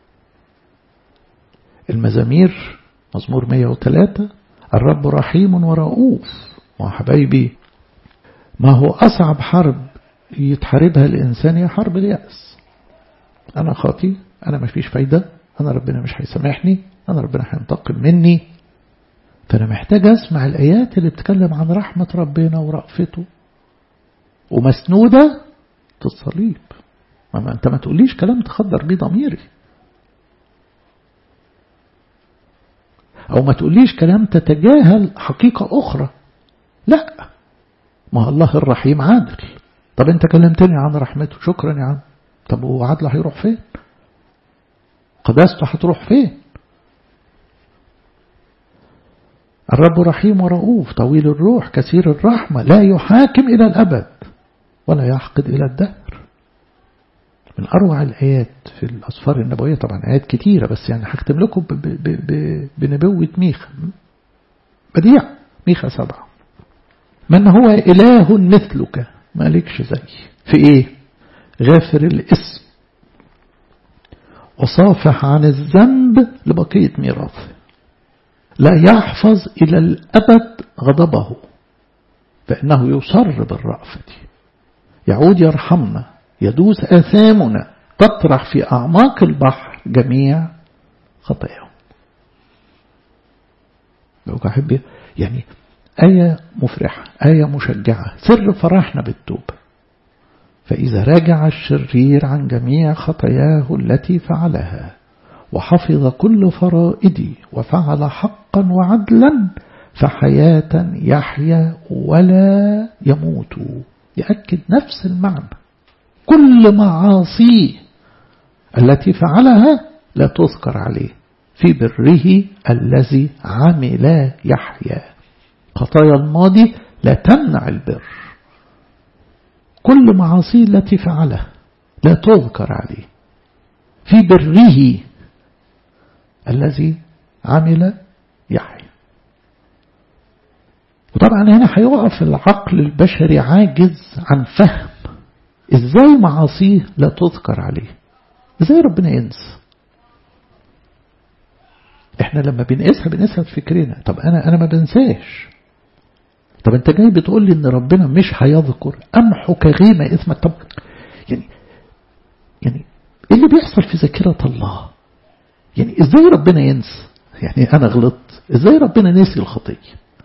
المزامير مزمور 103 الرب رحيم ورؤوف وحبايبي ما هو أصعب حرب يتحاربها الإنسان هي حرب اليأس أنا خاطي أنا ما فيش فايدة أنا ربنا مش هيسامحني أنا ربنا هينتقم مني فأنا محتاج أسمع الآيات اللي بتتكلم عن رحمة ربنا ورأفته ومسنودة في الصليب ما أنت ما تقوليش كلام تخدر بيه ضميري أو ما تقوليش كلام تتجاهل حقيقة أخرى لا ما الله الرحيم عادل طب أنت كلمتني عن رحمته شكرا يا عم طب هو عدله هيروح فين قداسته هتروح فين الرب رحيم ورؤوف طويل الروح كثير الرحمة لا يحاكم إلى الأبد ولا يحقد إلى الدهر من أروع الآيات في الأسفار النبوية طبعا آيات كتيرة بس يعني هختم لكم بنبوة ميخا بديع ميخا سبعة من هو إله مثلك مالكش زي في إيه غافر الاسم وصافح عن الذنب لبقية ميراثه لا يحفظ إلى الأبد غضبه فإنه يصر بالرأفة يعود يرحمنا يدوس آثامنا تطرح في أعماق البحر جميع خطاياهم لو أحب يعني آية مفرحة آية مشجعة سر فرحنا بالتوبة فإذا رجع الشرير عن جميع خطاياه التي فعلها وحفظ كل فرائدي وفعل حقا وعدلا فحياة يحيا ولا يموت يأكد نفس المعنى كل معاصيه التي فعلها لا تذكر عليه في بره الذي عمل يحيا خطايا الماضي لا تمنع البر كل معاصيه التي فعلها لا تذكر عليه في بره الذي عمل يحيى وطبعا هنا هيقف العقل البشري عاجز عن فهم ازاي معاصيه لا تذكر عليه ازاي ربنا ينسى احنا لما بنقيسها بنقيسها في فكرنا طب انا انا ما بنساش طب انت جاي بتقول لي ان ربنا مش هيذكر امحو كغيمة اثمك طب يعني يعني ايه اللي بيحصل في ذاكرة الله يعني ازاي ربنا ينسى يعني انا غلطت ازاي ربنا نسي الخطية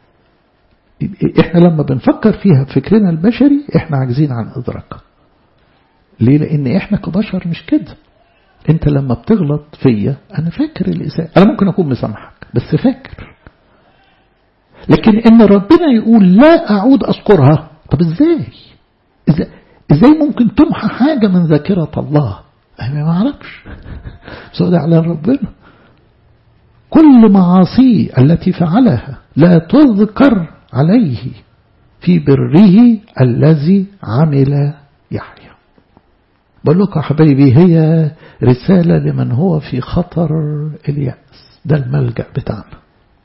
احنا لما بنفكر فيها بفكرنا البشري احنا عاجزين عن ادراكها ليه لان احنا كبشر مش كده انت لما بتغلط فيا انا فاكر الاساءة انا ممكن اكون مسامحك بس فاكر لكن ان ربنا يقول لا اعود اذكرها طب ازاي ازاي, إزاي ممكن تمحى حاجة من ذاكرة الله انا ما اعرفش سؤال على ربنا كل معاصيه التي فعلها لا تذكر عليه في بره الذي عمل يحيى بقول لكم يا حبايبي هي رسالة لمن هو في خطر اليأس ده الملجأ بتاعنا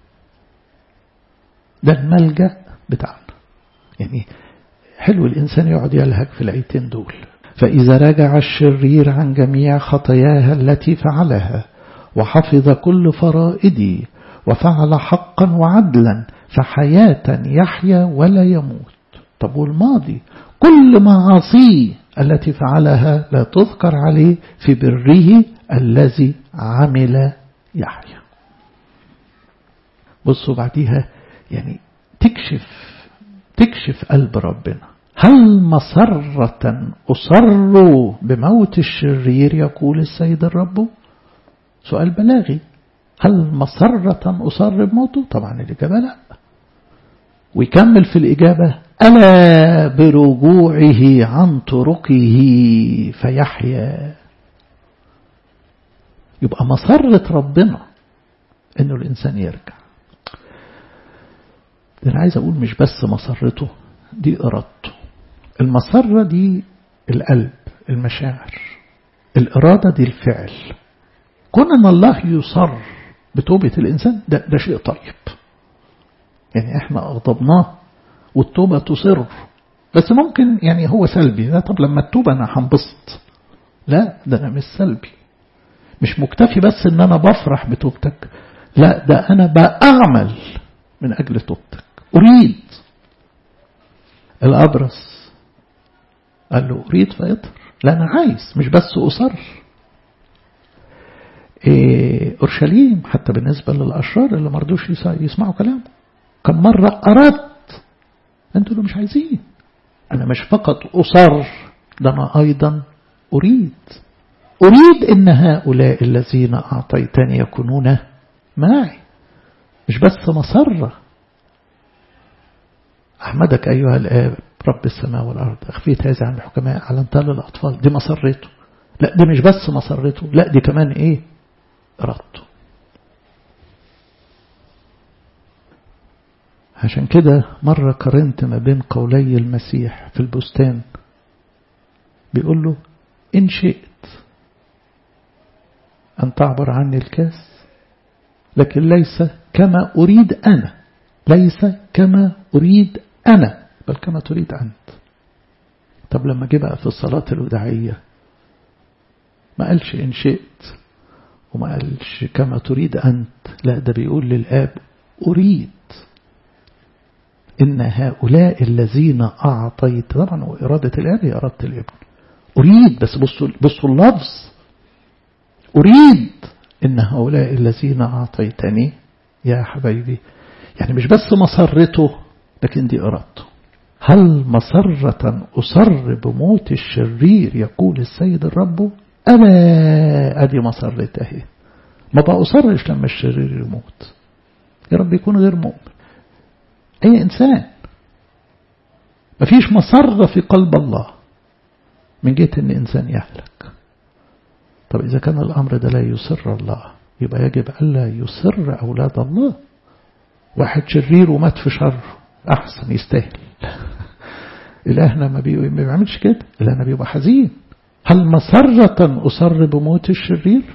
ده الملجأ بتاعنا يعني حلو الإنسان يقعد يلهج في الآيتين دول فإذا رجع الشرير عن جميع خطاياها التي فعلها وحفظ كل فرائدي وفعل حقا وعدلا فحياة يحيا ولا يموت طب والماضي كل معاصيه التي فعلها لا تذكر عليه في بره الذي عمل يحيى بصوا بعديها يعني تكشف تكشف قلب ربنا هل مسرة أصر بموت الشرير يقول السيد الرب سؤال بلاغي هل مسرة أصر بموته طبعا الإجابة لا ويكمل في الإجابة ألا برجوعه عن طرقه فيحيا يبقى مسرة ربنا انه الانسان يرجع انا عايز اقول مش بس مسرته دي ارادته المسرة دي القلب المشاعر الارادة دي الفعل كون ان الله يصر بتوبة الانسان ده, ده شيء طيب يعني احنا اغضبناه والتوبة تصر بس ممكن يعني هو سلبي لا طب لما التوبة أنا هنبسط لا ده أنا مش سلبي مش مكتفي بس ان أنا بفرح بتوبتك لا ده أنا بأعمل من أجل توبتك أريد الأبرص قال له أريد فيطر لا أنا عايز مش بس أصر إيه أورشليم حتى بالنسبة للأشرار اللي مرضوش يسمعوا كلامه كم مرة أردت أنتوا اللي مش عايزين أنا مش فقط أصر ده أنا أيضا أريد أريد إن هؤلاء الذين أعطيتني يكونون معي مش بس مسرة أحمدك أيها الآب رب السماء والأرض أخفيت هذا عن الحكماء أعلنتها للأطفال دي مسرته لا دي مش بس مسرته لا دي كمان إيه إرادته عشان كده مرة قارنت ما بين قولي المسيح في البستان بيقول له إن شئت أن تعبر عني الكاس لكن ليس كما أريد أنا ليس كما أريد أنا بل كما تريد أنت طب لما جه بقى في الصلاة الوداعية ما قالش إن شئت وما قالش كما تريد أنت لا ده بيقول للآب أريد إن هؤلاء الذين أعطيت طبعا إرادة الآب هي إرادة الابن أريد بس بصوا, بصوا اللفظ أريد إن هؤلاء الذين أعطيتني يا حبايبي يعني مش بس مسرته لكن دي إرادته هل مسرة أصر بموت الشرير يقول السيد الرب ألا أدي مسرته ما بأصرش لما الشرير يموت يا رب يكون غير مؤمن أي إنسان مفيش مسرة في قلب الله من جهة أن إنسان يهلك طب إذا كان الأمر ده لا يسر الله يبقى يجب ألا يسر أولاد الله واحد شرير ومات في شر أحسن يستاهل إلهنا ما بيعملش كده إلهنا بيبقى حزين هل مسرة أصر بموت الشرير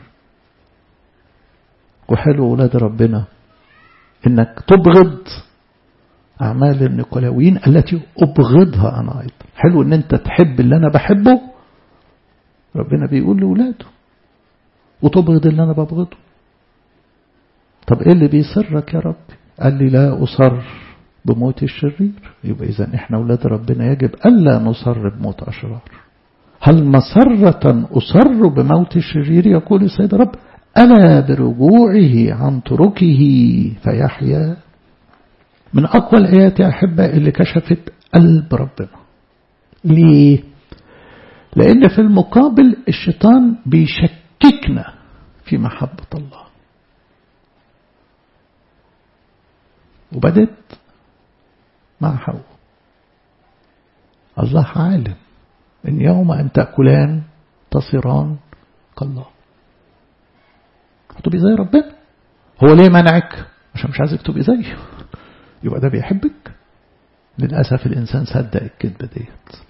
وحلو أولاد ربنا إنك تبغض أعمال النيكولاويين التي أبغضها أنا أيضا حلو إن أنت تحب اللي أنا بحبه ربنا بيقول لأولاده وتبغض اللي أنا ببغضه طب إيه اللي بيسرك يا رب قال لي لا أصر بموت الشرير يبقى إذا إحنا أولاد ربنا يجب ألا نصر بموت أشرار هل مسرة أصر بموت الشرير يقول السيد رب ألا برجوعه عن تركه فيحيا من أقوى الآيات يا أحبة اللي كشفت قلب ربنا ليه؟ لأن في المقابل الشيطان بيشككنا في محبة الله وبدت مع حواء الله عالم إن يوم أن تأكلان تصيران كالله هتبقي زي ربنا هو ليه منعك عشان مش عايزك تبقي زيه يبقى ده بيحبك للأسف الإنسان صدق الكذبة ديت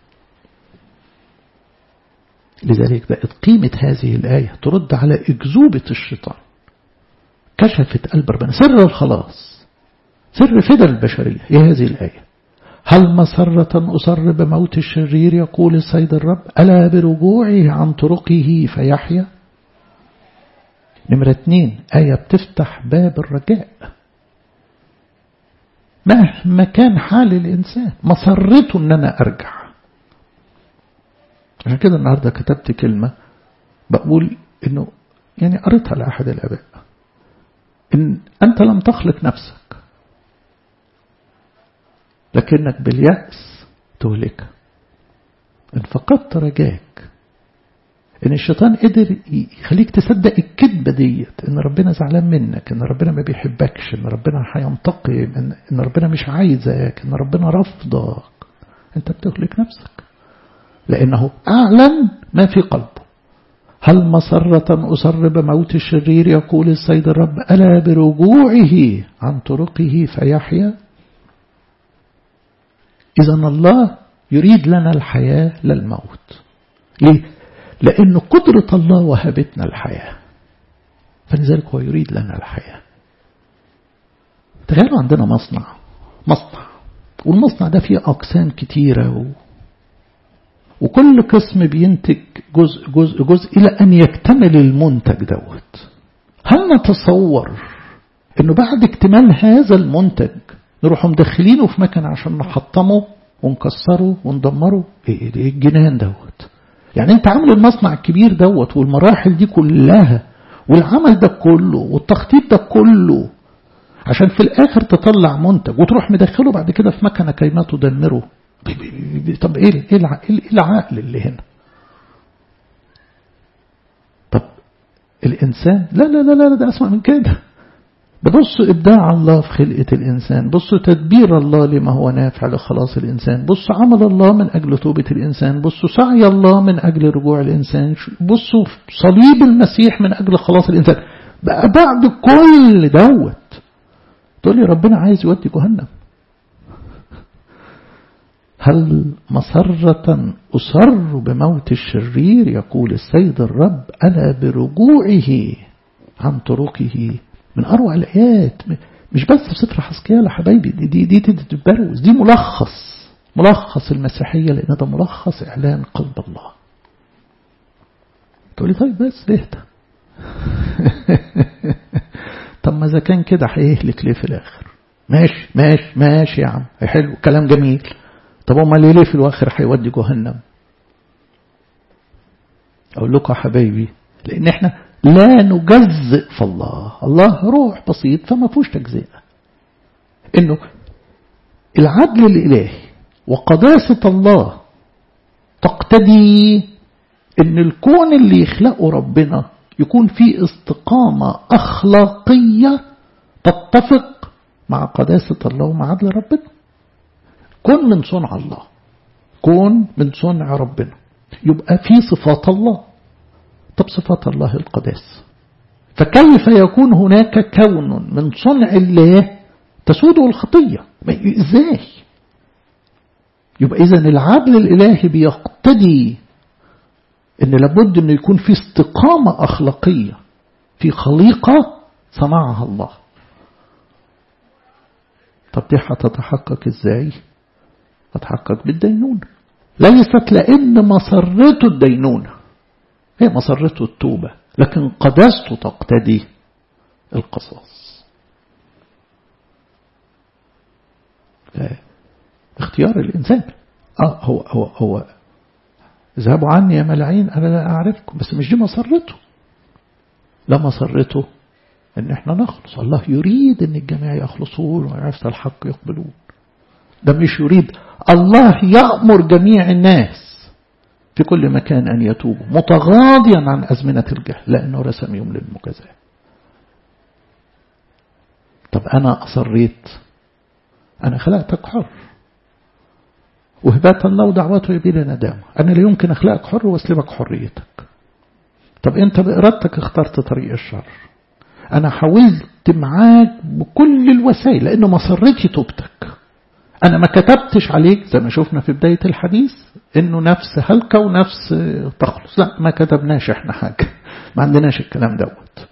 لذلك بقت قيمة هذه الآية ترد على إكذوبة الشيطان كشفت قلب ربنا سر الخلاص سر فدى البشرية هي هذه الآية هل مسرة أصر بموت الشرير يقول السيد الرب ألا برجوعه عن طرقه فيحيا نمرة اتنين آية بتفتح باب الرجاء مهما كان حال الإنسان مسرته أن أنا أرجع عشان كده النهاردة كتبت كلمة بقول إنه يعني قريتها لأحد الآباء إن أنت لم تخلق نفسك لكنك باليأس تهلك إن فقدت رجاك إن الشيطان قدر يخليك تصدق الكذبة ديت إن ربنا زعلان منك إن ربنا ما بيحبكش إن ربنا هينتقم إن, إن ربنا مش عايزك إن ربنا رفضك أنت بتهلك نفسك لأنه أعلن ما في قلبه هل مسرة أسر بموت الشرير يقول السيد الرب ألا برجوعه عن طرقه فيحيا إذا الله يريد لنا الحياة للموت ليه؟ لأن قدرة الله وهبتنا الحياة فلذلك هو يريد لنا الحياة تخيلوا عندنا مصنع مصنع والمصنع ده فيه أقسام كتيرة و... وكل قسم بينتج جزء جزء جزء إلى أن يكتمل المنتج دوت هل نتصور أنه بعد اكتمال هذا المنتج نروح مدخلينه في مكان عشان نحطمه ونكسره وندمره ايه ايه الجنان دوت يعني انت عامل المصنع الكبير دوت والمراحل دي كلها والعمل ده كله والتخطيط ده كله عشان في الاخر تطلع منتج وتروح مدخله بعد كده في مكنه كيما تدمره طب ايه ايه العقل اللي هنا طب الانسان لا لا لا لا ده اسمع من كده ده بصوا إبداع الله في خلقة الإنسان بصوا تدبير الله لما هو نافع لخلاص الإنسان بصوا عمل الله من أجل توبة الإنسان بصوا سعي الله من أجل رجوع الإنسان بصوا صليب المسيح من أجل خلاص الإنسان بقى بعد كل دوت تقول لي ربنا عايز يودي جهنم هل مسرة أصر بموت الشرير يقول السيد الرب ألا برجوعه عن طرقه من أروع الآيات مش بس في سفر حسكيال يا حبايبي دي دي دي تتبروز دي ملخص ملخص المسيحية لأن ده ملخص إعلان قلب الله تقولي طيب بس اهدى طب ما إذا كان كده هيهلك ليه في الآخر ماشي ماشي ماشي يا عم حلو كلام جميل طب امال ليه في الآخر هيودي جهنم أقول لكم يا حبايبي لأن احنا لا نجزئ في الله الله روح بسيط فما فيهوش تجزئة انه العدل الالهي وقداسة الله تقتدي ان الكون اللي يخلقه ربنا يكون فيه استقامة أخلاقية تتفق مع قداسة الله ومع عدل ربنا كون من صنع الله كون من صنع ربنا يبقى في صفات الله طب صفات الله القداس فكيف يكون هناك كون من صنع الله تسوده الخطية ازاي يبقى إذا العدل الإلهي بيقتدي أن لابد أنه يكون في استقامة أخلاقية في خليقة صنعها الله طب دي هتتحقق ازاي هتحقق بالدينونة ليست لأن مسرته الدينونة هي مسرته التوبة لكن قداسته تقتدي القصاص اختيار الإنسان آه هو هو هو اذهبوا عني يا ملاعين أنا لا أعرفكم بس مش دي مسرته لا مسرته ان احنا نخلص الله يريد ان الجميع يخلصون ويعرف الحق يقبلون ده مش يريد الله يأمر جميع الناس في كل مكان أن يتوبوا متغاضيا عن أزمنة الجهل لأنه رسم يوم للمجازاة طب أنا أصريت أنا خلقتك حر وهبات الله ودعوته يبين ندامة أنا لا يمكن أخلقك حر وأسلمك حريتك طب أنت بإرادتك اخترت طريق الشر أنا حاولت معاك بكل الوسائل لأنه مسرتي توبتك أنا ما كتبتش عليك زي ما شفنا في بداية الحديث إنه نفس هلكة ونفس تخلص لا ما كتبناش إحنا حاجة ما عندناش الكلام دوت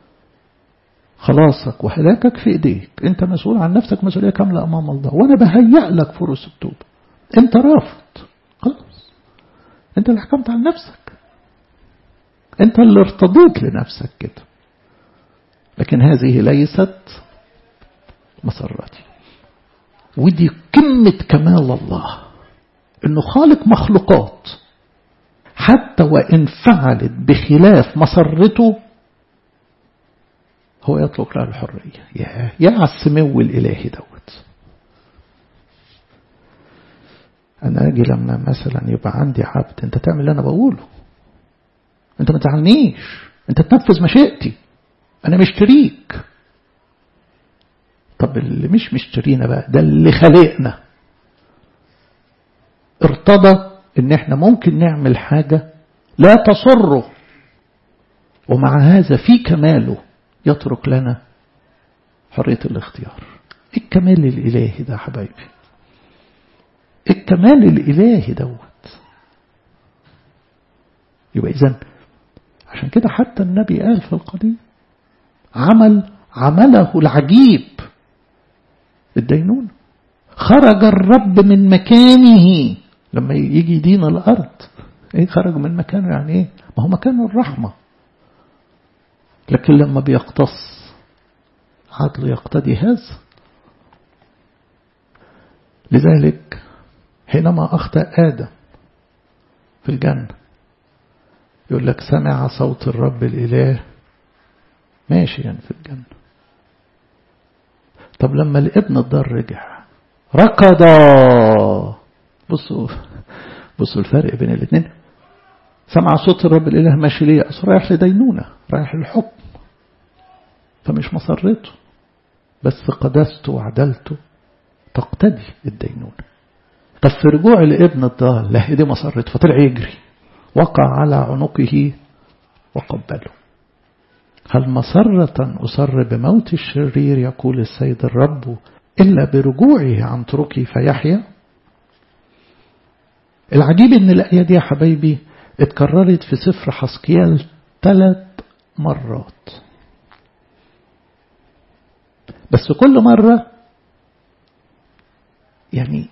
خلاصك وهلاكك في إيديك أنت مسؤول عن نفسك مسؤولية كاملة أمام الله وأنا بهيأ لك فرص التوبة أنت رافض خلاص أنت اللي حكمت على نفسك أنت اللي ارتضيت لنفسك كده لكن هذه ليست مسرتي ودي قمة كمال الله انه خالق مخلوقات حتى وان فعلت بخلاف مسرته هو يطلق لها الحرية يا يا على السمو الإلهي دوت أنا أجي لما مثلا يبقى عندي عبد أنت تعمل اللي أنا بقوله أنت ما تزعلنيش أنت تنفذ مشيئتي أنا مشتريك طب اللي مش مشترينا بقى ده اللي خلقنا ارتضى ان احنا ممكن نعمل حاجة لا تسره ومع هذا في كماله يترك لنا حرية الاختيار الكمال الإلهي ده حبايبي الكمال الإلهي دوت يبقى إذن عشان كده حتى النبي قال في القديم عمل عمله العجيب الدينونة خرج الرب من مكانه لما يجي يدين الأرض ايه خرج من مكانه يعني ايه ما هو مكانه الرحمة لكن لما بيقتص عدل يقتضي هذا لذلك حينما أخطأ آدم في الجنة يقول لك سمع صوت الرب الإله ماشيا يعني في الجنة طب لما الابن الضار رجع ركض بصوا بصوا الفرق بين الاثنين سمع صوت الرب الإله ماشي ليه أصل رايح لدينونة رايح للحكم فمش مسرته بس قدسته وعدلته تقتدي الدينونة طب في رجوع الابن الضال لا دي مسرته فطلع يجري وقع على عنقه وقبله هل مسرة أصر بموت الشرير يقول السيد الرب إلا برجوعه عن طرقي فيحيا العجيب ان الآية دي يا حبايبي اتكررت في سفر حسقيال ثلاث مرات بس كل مرة يعني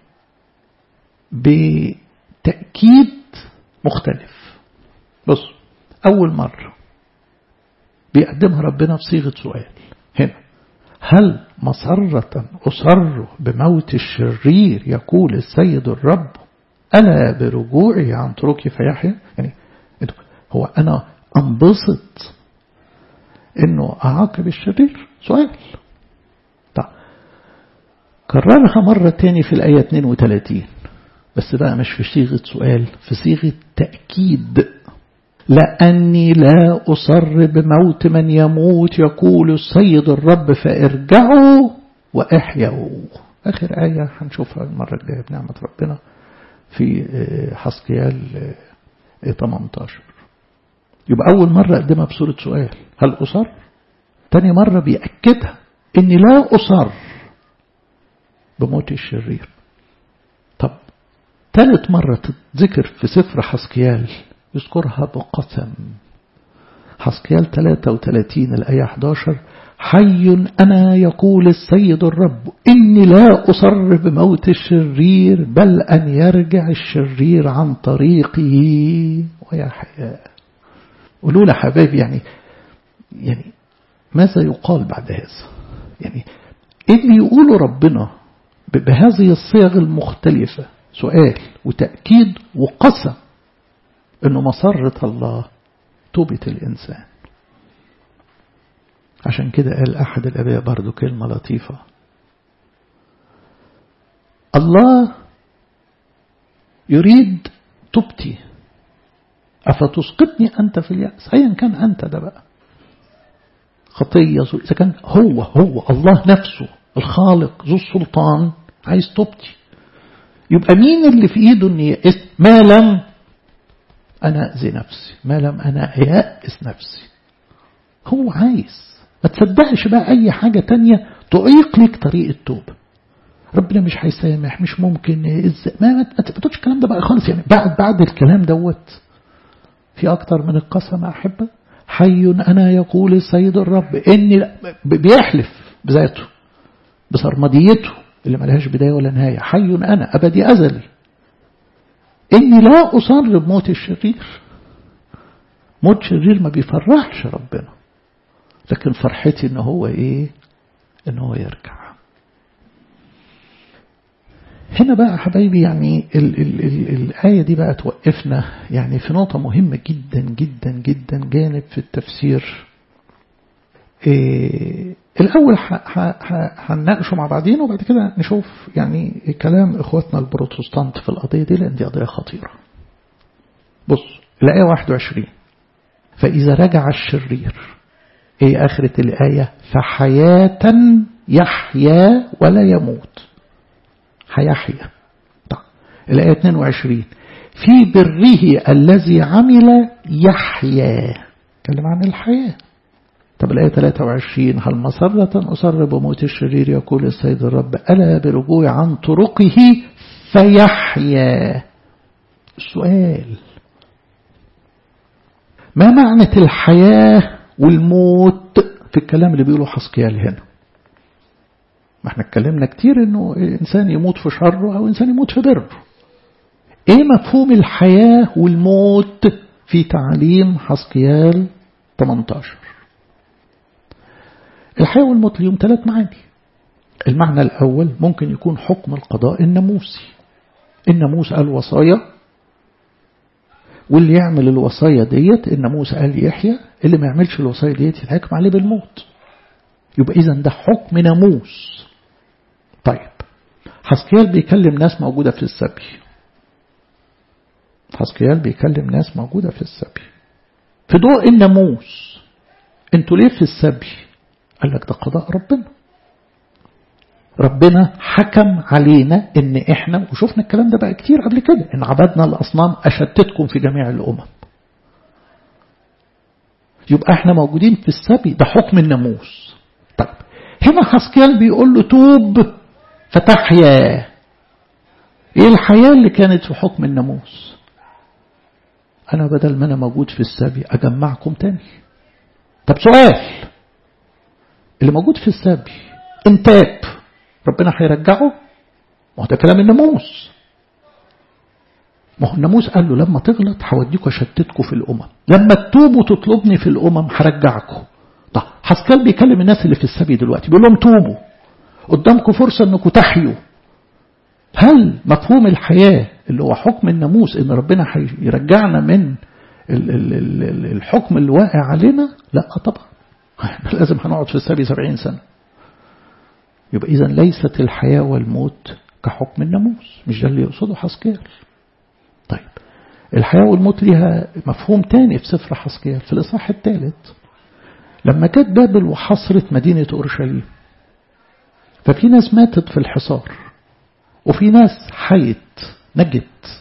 بتأكيد مختلف بص أول مرة بيقدمها ربنا بصيغة سؤال هنا هل مسرة أصر بموت الشرير يقول السيد الرب ألا برجوعي عن طرقي فيحيا يعني هو أنا أنبسط إنه أعاقب الشرير سؤال طيب كررها مرة تاني في الآية 32 بس بقى مش في صيغة سؤال في صيغة تأكيد لأني لا أصر بموت من يموت يقول السيد الرب فارجعوا وأحيوا آخر آية هنشوفها المرة الجاية بنعمة ربنا في حسقيال 18 يبقى أول مرة قدمها بصورة سؤال هل أصر؟ تاني مرة بيأكدها إني لا أصر بموت الشرير طب ثالث مرة تذكر في سفر حسقيال يذكرها بقسم حسقيال 33 الآية 11 حي أنا يقول السيد الرب إني لا أصر بموت الشرير بل أن يرجع الشرير عن طريقه ويحيا قولوا لي حبايبي يعني يعني ماذا يقال بعد هذا يعني إيه اللي يقوله ربنا بهذه الصيغ المختلفة سؤال وتأكيد وقسم أنه مسرة الله توبة الإنسان عشان كده قال أحد الأباء برضو كلمة لطيفة الله يريد توبتي أفتسقطني أنت في اليأس أيا كان أنت ده بقى خطية إذا كان هو هو الله نفسه الخالق ذو السلطان عايز توبتي يبقى مين اللي في ايده ان يأس ما لم انا اذي نفسي ما لم انا يأس نفسي هو عايز ما تصدقش بقى اي حاجة تانية تعيق لك طريق التوبة ربنا مش هيسامح مش ممكن إز... ما ما تقولش الكلام ده بقى خالص يعني بعد بعد الكلام دوت في اكتر من القسم احبه حي انا يقول السيد الرب اني بيحلف بذاته بسرمديته اللي ملهاش بداية ولا نهاية حي أنا أبدي أزلي إني لا أصر بموت الشرير موت شرير ما بيفرحش ربنا لكن فرحتي إن هو إيه إن هو يرجع هنا بقى حبايبي يعني ال ال ال الآية دي بقى توقفنا يعني في نقطة مهمة جدا جدا جدا جانب في التفسير إيه الأول هنناقشه مع بعضين وبعد كده نشوف يعني كلام إخواتنا البروتستانت في القضية دي لأن دي قضية خطيرة بص الآية 21 فإذا رجع الشرير إيه آخرة الآية فحياة يحيا ولا يموت هيحيا طيب الآية 22 في بره الذي عمل يحيا تكلم عن الحياه طب الآية 23 هل مسرة أصر بموت الشرير يقول السيد الرب ألا برجوع عن طرقه فيحيا السؤال ما معنى الحياة والموت في الكلام اللي بيقوله حسقيال هنا ما احنا اتكلمنا كتير انه انسان يموت في شره او انسان يموت في بره ايه مفهوم الحياة والموت في تعليم حسقيال 18 الحياة والموت ليهم ثلاث معاني المعنى الأول ممكن يكون حكم القضاء الناموسي الناموس قال وصايا واللي يعمل الوصايا ديت الناموس قال يحيى اللي ما يعملش الوصايا ديت يتحكم عليه بالموت يبقى إذا ده حكم ناموس طيب حسكيال بيكلم ناس موجودة في السبي حسكيال بيكلم ناس موجودة في السبي في ضوء الناموس انتوا ليه في السبي قال لك ده قضاء ربنا ربنا حكم علينا ان احنا وشفنا الكلام ده بقى كتير قبل كده ان عبدنا الاصنام اشتتكم في جميع الامم يبقى احنا موجودين في السبي ده حكم الناموس طيب هنا حسكيال بيقول له توب فتحيا ايه الحياة اللي كانت في حكم الناموس انا بدل ما انا موجود في السبي اجمعكم تاني طب سؤال اللي موجود في السبي انتاب ربنا هيرجعه ما هو ده كلام الناموس ما هو الناموس قال له لما تغلط هوديكوا اشتتكم في الامم لما تتوبوا تطلبني في الامم هرجعكم طب حسكال بيكلم الناس اللي في السبي دلوقتي بيقول لهم توبوا قدامكم فرصه انكم تحيوا هل مفهوم الحياه اللي هو حكم الناموس ان ربنا هيرجعنا من الحكم اللي واقع علينا لا طبعا احنا لازم هنقعد في السبي سبعين سنة يبقى إذا ليست الحياة والموت كحكم الناموس مش ده اللي يقصده حسكيال طيب الحياة والموت ليها مفهوم تاني في سفر حسكيال في الإصحاح الثالث لما جت بابل وحصرت مدينة أورشليم ففي ناس ماتت في الحصار وفي ناس حيت نجت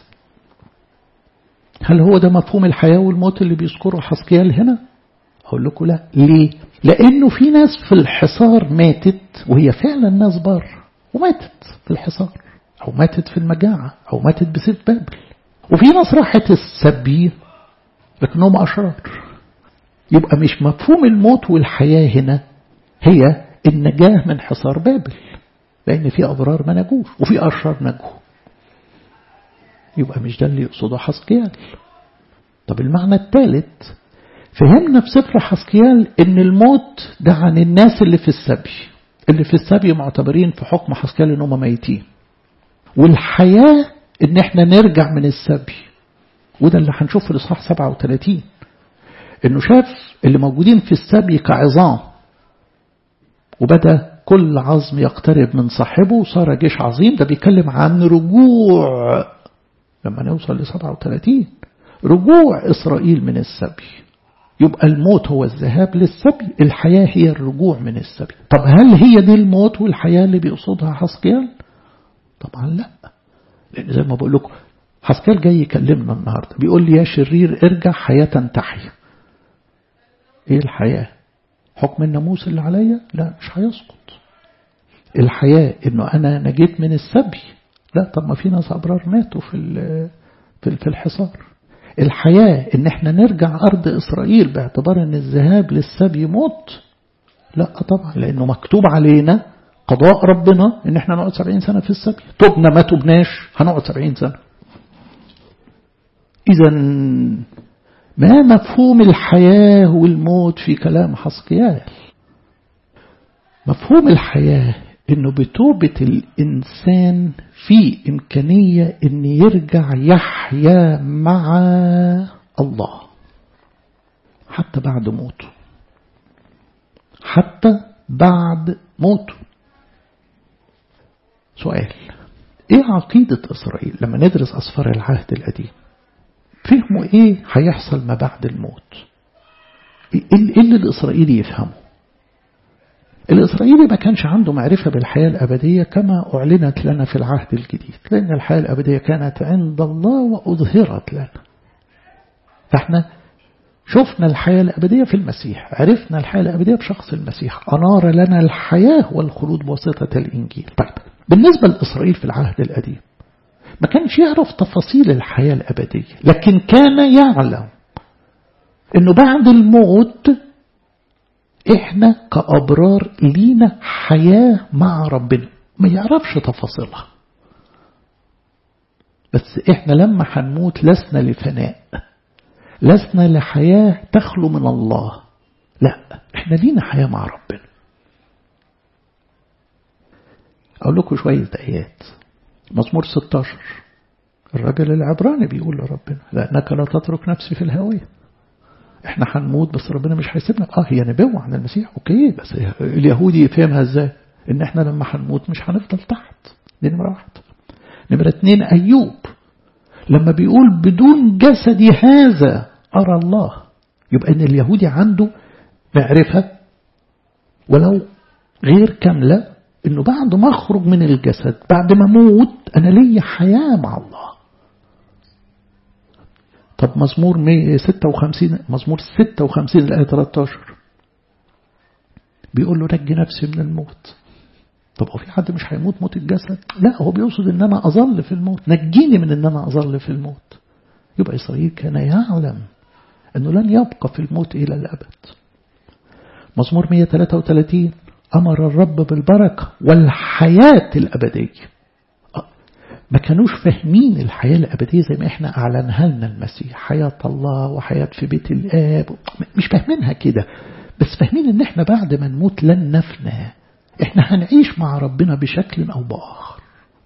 هل هو ده مفهوم الحياة والموت اللي بيذكره حسكيال هنا أقول لكم لا ليه لأنه في ناس في الحصار ماتت وهي فعلا ناس بار وماتت في الحصار أو ماتت في المجاعة أو ماتت بسيف بابل وفي ناس راحت السبي لكنهم أشرار يبقى مش مفهوم الموت والحياة هنا هي النجاة من حصار بابل لأن في أضرار ما نجوش وفي أشرار نجوا يبقى مش ده اللي يقصده حسقيال طب المعنى الثالث فهمنا في سفر حسقيال ان الموت ده عن الناس اللي في السبي اللي في السبي معتبرين في حكم حسكال ان هم ميتين والحياة ان احنا نرجع من السبي وده اللي هنشوف في الاصحاح 37 انه شاف اللي موجودين في السبي كعظام وبدأ كل عظم يقترب من صاحبه وصار جيش عظيم ده بيتكلم عن رجوع لما نوصل ل 37 رجوع إسرائيل من السبي يبقى الموت هو الذهاب للسبي الحياة هي الرجوع من السبي طب هل هي دي الموت والحياة اللي بيقصدها حسكيال طبعا لا لأن زي ما بقول لكم حسكيال جاي يكلمنا النهاردة بيقول لي يا شرير ارجع حياة تحيا ايه الحياة حكم الناموس اللي عليا لا مش هيسقط الحياة انه انا نجيت من السبي لا طب ما في ناس ابرار ماتوا في في الحصار الحياة ان احنا نرجع ارض اسرائيل باعتبار ان الذهاب للسبي موت لا طبعا لانه مكتوب علينا قضاء ربنا ان احنا نقعد سبعين سنة في السبي تبنا ما تبناش هنقعد سبعين سنة اذا ما مفهوم الحياة والموت في كلام حسقيال مفهوم الحياة انه بتوبة الانسان في امكانية ان يرجع يحيا مع الله حتى بعد موته حتى بعد موته سؤال ايه عقيدة اسرائيل لما ندرس اسفار العهد القديم فهموا ايه هيحصل ما بعد الموت ايه اللي الاسرائيلي يفهمه الإسرائيلي ما كانش عنده معرفة بالحياة الأبدية كما أعلنت لنا في العهد الجديد لأن الحياة الأبدية كانت عند الله وأظهرت لنا فإحنا شفنا الحياة الأبدية في المسيح عرفنا الحياة الأبدية بشخص المسيح أنار لنا الحياة والخلود بواسطة الإنجيل طيب بالنسبة لإسرائيل في العهد القديم ما كانش يعرف تفاصيل الحياة الأبدية لكن كان يعلم أنه بعد الموت احنا كأبرار لينا حياة مع ربنا ما يعرفش تفاصيلها بس احنا لما هنموت لسنا لفناء لسنا لحياة تخلو من الله لا احنا لينا حياة مع ربنا اقول لكم شوية ايات مزمور 16 الراجل العبراني بيقول لربنا لأنك لا تترك نفسي في الهوية احنا هنموت بس ربنا مش هيسيبنا اه هي نبوة عن المسيح اوكي بس اليهودي يفهمها ازاي ان احنا لما هنموت مش هنفضل تحت دي نمرة واحد نمرة اتنين ايوب لما بيقول بدون جسدي هذا ارى الله يبقى ان اليهودي عنده معرفة ولو غير كاملة انه بعد ما اخرج من الجسد بعد ما اموت انا ليا حياة مع الله طب مزمور 156 مزمور 56 الآية 13 بيقول له نجي نفسي من الموت طب هو في حد مش هيموت موت الجسد لا هو بيقصد ان انا اظل في الموت نجيني من ان انا اظل في الموت يبقى اسرائيل كان يعلم انه لن يبقى في الموت الى الابد مزمور 133 امر الرب بالبركه والحياه الابديه ما كانوش فاهمين الحياة الأبدية زي ما احنا أعلنها لنا المسيح حياة الله وحياة في بيت الآب مش فاهمينها كده بس فاهمين ان احنا بعد ما نموت لن نفنى احنا هنعيش مع ربنا بشكل أو بآخر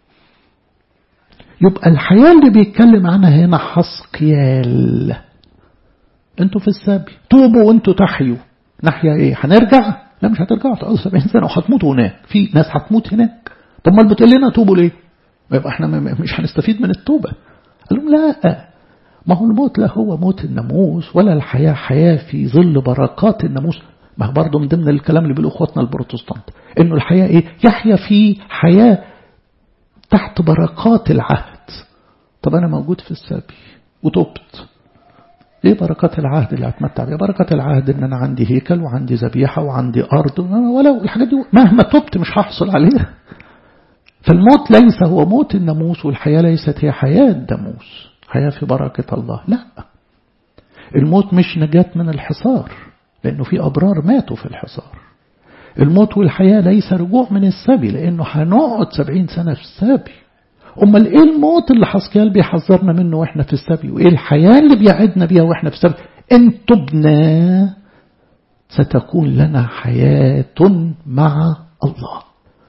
يبقى الحياة اللي بيتكلم عنها هنا حسقيال انتوا في السبي توبوا وانتوا تحيوا نحيا ايه هنرجع لا مش هترجعوا تقعدوا 70 سنة وهتموتوا هناك في ناس هتموت هناك طب ما بتقول لنا توبوا ليه يبقى احنا مش هنستفيد من التوبة قال لهم لا ما هو الموت لا هو موت الناموس ولا الحياة حياة في ظل بركات الناموس ما هو برضه من ضمن الكلام اللي بيقولوا اخواتنا البروتستانت انه الحياة ايه يحيا في حياة تحت بركات العهد طب انا موجود في السبي وتوبت ايه بركات العهد اللي اتمتع بيها بركات العهد ان انا عندي هيكل وعندي ذبيحه وعندي ارض ولو الحاجات دي مهما تبت مش هحصل عليها فالموت ليس هو موت الناموس والحياة ليست هي حياة الناموس حياة في بركة الله لا الموت مش نجاة من الحصار لأنه في أبرار ماتوا في الحصار الموت والحياة ليس رجوع من السبي لأنه هنقعد سبعين سنة في السبي أمال إيه الموت اللي حسكيال بيحذرنا منه وإحنا في السبي وإيه الحياة اللي بيعدنا بيها وإحنا في السبي إن تبنا ستكون لنا حياة مع الله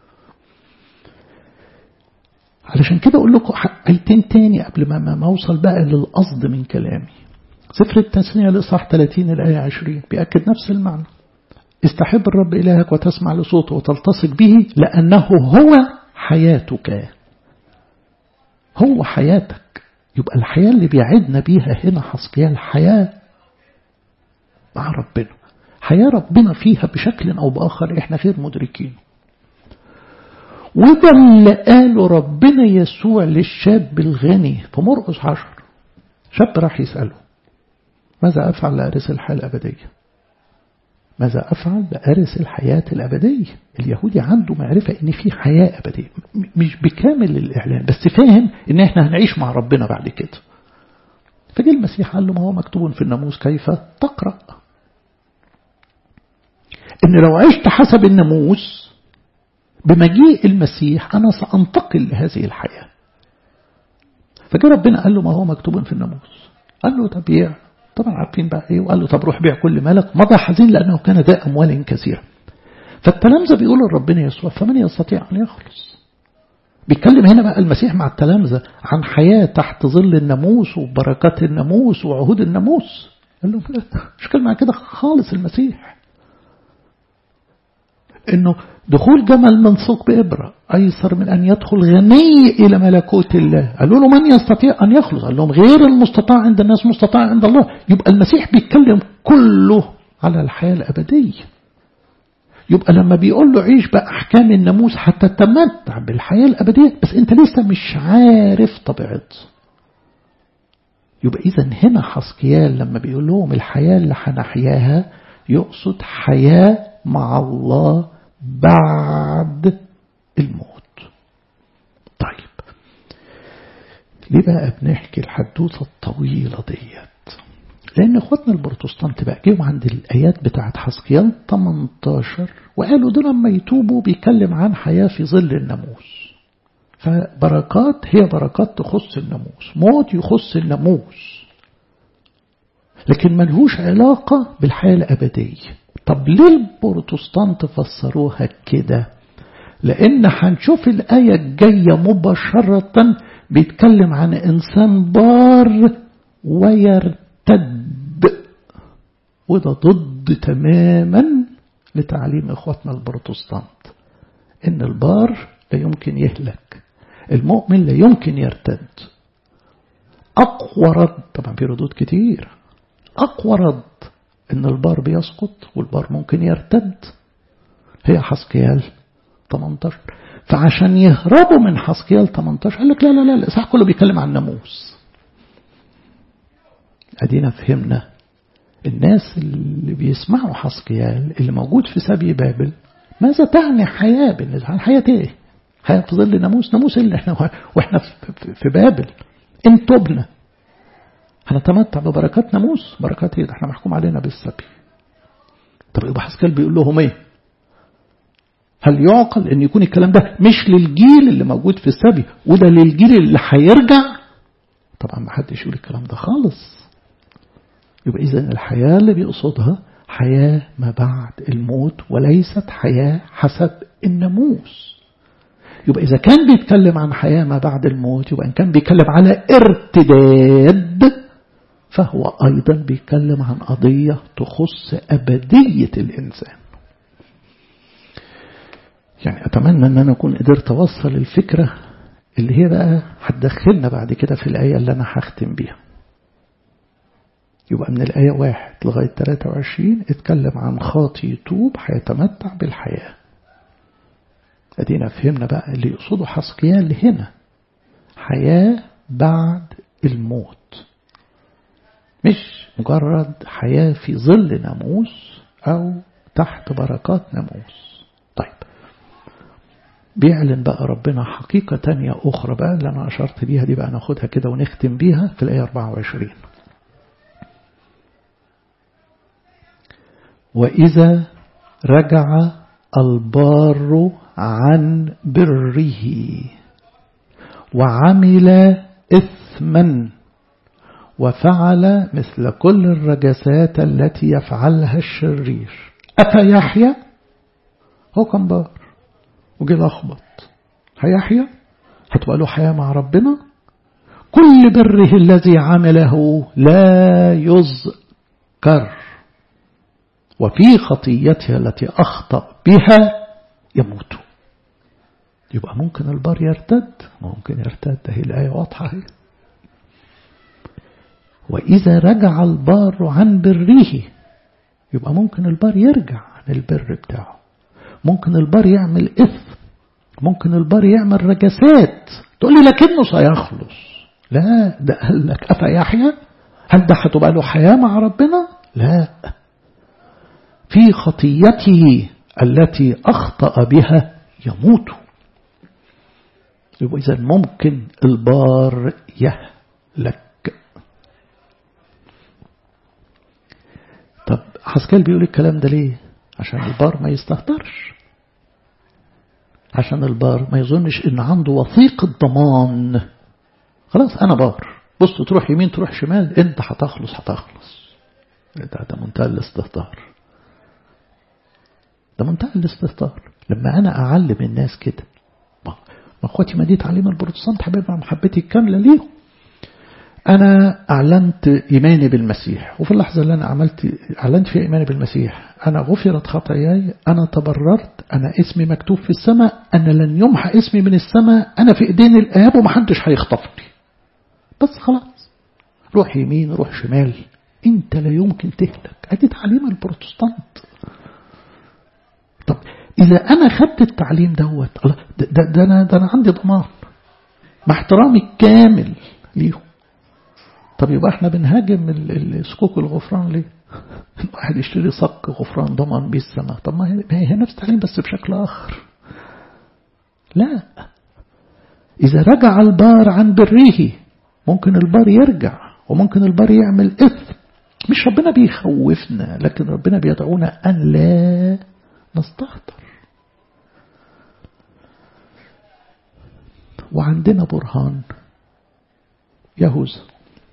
علشان كده أقول لكم آيتين تاني قبل ما ما أوصل بقى للقصد من كلامي سفر التثنية الإصحاح 30 الآية 20 بيأكد نفس المعنى استحب الرب إلهك وتسمع لصوته وتلتصق به لأنه هو حياتك هو حياتك يبقى الحياة اللي بيعدنا بيها هنا حسقيال حياة مع ربنا حياة ربنا فيها بشكل أو بآخر إحنا غير مدركينه وده اللي قاله ربنا يسوع للشاب الغني في مرقس عشر شاب راح يسأله ماذا أفعل لأرث الحياة الأبدية ماذا أفعل لأرث الحياة الأبدية اليهودي عنده معرفة إن في حياة أبدية مش بكامل الإعلان بس فاهم إن إحنا هنعيش مع ربنا بعد كده فجاء المسيح قال له ما هو مكتوب في الناموس كيف تقرأ إن لو عشت حسب الناموس بمجيء المسيح أنا سأنتقل لهذه الحياة فجاء ربنا قال له ما هو مكتوب في الناموس قال له طب يا طبعا عارفين بقى ايه وقال له طب روح بيع كل مالك مضى حزين لأنه كان ذا أموال كثيرة فالتلامذة بيقولوا لربنا يسوع فمن يستطيع أن يخلص بيتكلم هنا بقى المسيح مع التلامذة عن حياة تحت ظل الناموس وبركات الناموس وعهود الناموس قال لهم مش كلمة كده خالص المسيح انه دخول جمل منسوق بإبرة أيسر من أن يدخل غني إلى ملكوت الله قالوا له من يستطيع أن يخلص قال لهم غير المستطاع عند الناس مستطاع عند الله يبقى المسيح بيتكلم كله على الحياة الأبدية يبقى لما بيقول له عيش بأحكام الناموس حتى تتمتع بالحياة الأبدية بس أنت لسه مش عارف طبيعته يبقى إذا هنا حسكيال لما بيقول لهم الحياة اللي هنحياها يقصد حياة مع الله بعد الموت طيب ليه بقى بنحكي الحدوثة الطويلة ديت لأن إخواتنا البروتستانت بقى جيوا عند الآيات بتاعت حسقيال 18 وقالوا دول لما يتوبوا بيتكلم عن حياة في ظل الناموس فبركات هي بركات تخص الناموس موت يخص الناموس لكن ملهوش علاقة بالحياة الأبدية طب ليه البروتستانت فسروها كده لأن هنشوف الآية الجاية مباشرة بيتكلم عن إنسان بار ويرتد وده ضد تماما لتعليم إخواتنا البروتستانت إن البار لا يمكن يهلك المؤمن لا يمكن يرتد أقوى رد طبعا في ردود كتير أقوى رد إن البار بيسقط والبار ممكن يرتد هي حسكيال 18 فعشان يهربوا من حسكيال 18 قال لك لا لا لا الإصحاح كله بيتكلم عن الناموس أدينا فهمنا الناس اللي بيسمعوا حسكيال اللي موجود في سبي بابل ماذا تعني حياة بالنسبة عن حياة ايه حياة في ظل ناموس ناموس اللي احنا واحنا في بابل ان تبنا هنتمتع ببركات ناموس بركات ايه ده احنا محكوم علينا بالسبي طب يبقى حسكال بيقول لهم ايه هل يعقل ان يكون الكلام ده مش للجيل اللي موجود في السبي وده للجيل اللي هيرجع طبعا ما حدش يقول الكلام ده خالص يبقى اذا الحياة اللي بيقصدها حياة ما بعد الموت وليست حياة حسب الناموس يبقى إذا كان بيتكلم عن حياة ما بعد الموت يبقى إن كان بيتكلم على ارتداد فهو أيضا بيتكلم عن قضية تخص أبدية الإنسان يعني أتمنى أن أنا أكون قدرت أوصل الفكرة اللي هي بقى هتدخلنا بعد كده في الآية اللي أنا هختم بيها يبقى من الآية واحد لغاية 23 اتكلم عن خاطي يتوب هيتمتع بالحياة أدينا فهمنا بقى اللي يقصده حسقيال هنا حياة بعد الموت مش مجرد حياة في ظل ناموس أو تحت بركات ناموس طيب بيعلن بقى ربنا حقيقة تانية أخرى بقى اللي أنا أشرت بيها دي بقى ناخدها كده ونختم بيها في الآية 24 وإذا رجع البار عن بره وعمل إثما وفعل مثل كل الرجسات التي يفعلها الشرير أفيحيا هو كان بار وجي لخبط هيحيا هتبقى له حياة مع ربنا كل بره الذي عمله لا يذكر وفي خطيتها التي أخطأ بها يموت يبقى ممكن البار يرتد ممكن يرتد هي الآية واضحة هي وإذا رجع البار عن بره يبقى ممكن البار يرجع عن البر بتاعه ممكن البار يعمل إثم ممكن البار يعمل رجسات تقول لي لكنه سيخلص لا ده قال لك أفيحيا هل ده هتبقى له حياة مع ربنا لا في خطيته التي أخطأ بها يموت يبقى إذا ممكن البار يهلك طب حسكال بيقول الكلام ده ليه عشان البار ما يستهترش عشان البار ما يظنش ان عنده وثيقة ضمان خلاص انا بار بص تروح يمين تروح شمال انت هتخلص هتخلص ده, ده منتهى الاستهتار ده منتهى الاستهتار لما انا اعلم الناس كده ما اخواتي ما دي تعليم البروتستانت حبايب مع محبتي الكاملة ليهم أنا أعلنت إيماني بالمسيح وفي اللحظة اللي أنا عملت أعلنت فيها إيماني بالمسيح أنا غفرت خطاياي أنا تبررت أنا اسمي مكتوب في السماء أنا لن يمحى اسمي من السماء أنا في إيدين الآب ومحدش هيخطفني بس خلاص روح يمين روح شمال أنت لا يمكن تهلك أدي تعليم البروتستانت طب إذا أنا خدت التعليم دوت ده, ده, ده, أنا, ده أنا عندي ضمان مع احترامي الكامل ليهم طب يبقى احنا بنهاجم السكوك الغفران ليه واحد يشتري صك غفران ضمن بيه السماء طب ما هي نفس التعليم بس بشكل آخر لا إذا رجع البار عن بره ممكن البار يرجع وممكن البار يعمل إثم مش ربنا بيخوفنا لكن ربنا بيدعونا أن لا نستهتر وعندنا برهان يهوذا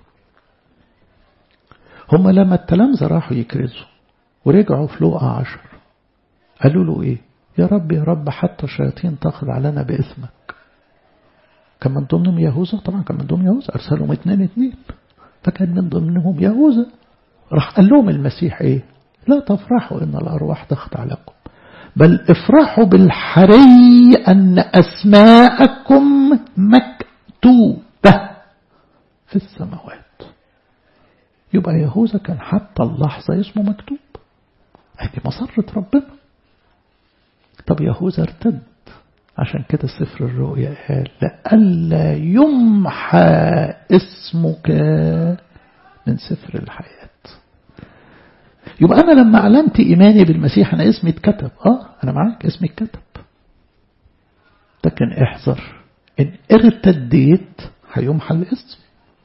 هم لما التلامذة راحوا يكرزوا ورجعوا في لوقا عشر قالوا له ايه يا رب يا رب حتى الشياطين تخضع لنا باسمك كان من ضمنهم يهوذا طبعا كان من ضمن يهوذا ارسلهم اتنين اتنين فكان من ضمنهم يهوذا راح قال لهم المسيح ايه لا تفرحوا ان الارواح تخضع لكم بل افرحوا بالحري ان اسماءكم مكتوبه في السماوات يبقى يهوذا كان حتى اللحظة اسمه مكتوب هذه مسرة ربنا طب يهوذا ارتد عشان كده سفر الرؤيا قال لألا يمحى اسمك من سفر الحياة يبقى أنا لما أعلنت إيماني بالمسيح أنا اسمي اتكتب آه أنا معاك اسمي اتكتب لكن احذر إن ارتديت هيمحى الاسم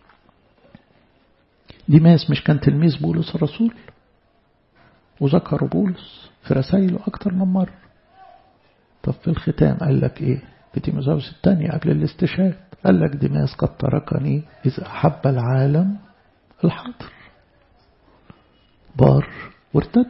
ديماس مش كان تلميذ بولس الرسول وذكروا بولس في رسائله أكتر من مرة طب في الختام قال لك إيه في تيموثاوس الثانية قبل الاستشهاد قال لك ديماس قد تركني إذا أحب العالم الحاضر بار وارتد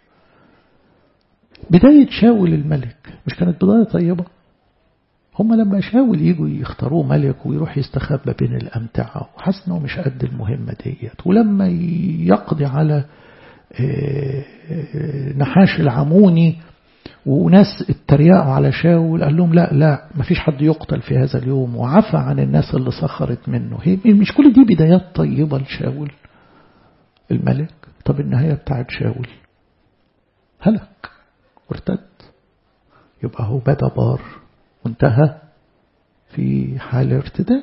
بداية شاول الملك مش كانت بداية طيبة هم لما شاول يجوا يختاروه ملك ويروح يستخبى بين الأمتعة وحس انه مش قد المهمة ديت ولما يقضي على نحاش العموني وناس اتريقوا على شاول قال لهم لا لا ما فيش حد يقتل في هذا اليوم وعفى عن الناس اللي سخرت منه هي مش كل دي بدايات طيبة لشاول الملك طب النهاية بتاعت شاول هلك وارتد يبقى هو بدا بار وانتهى في حال ارتداد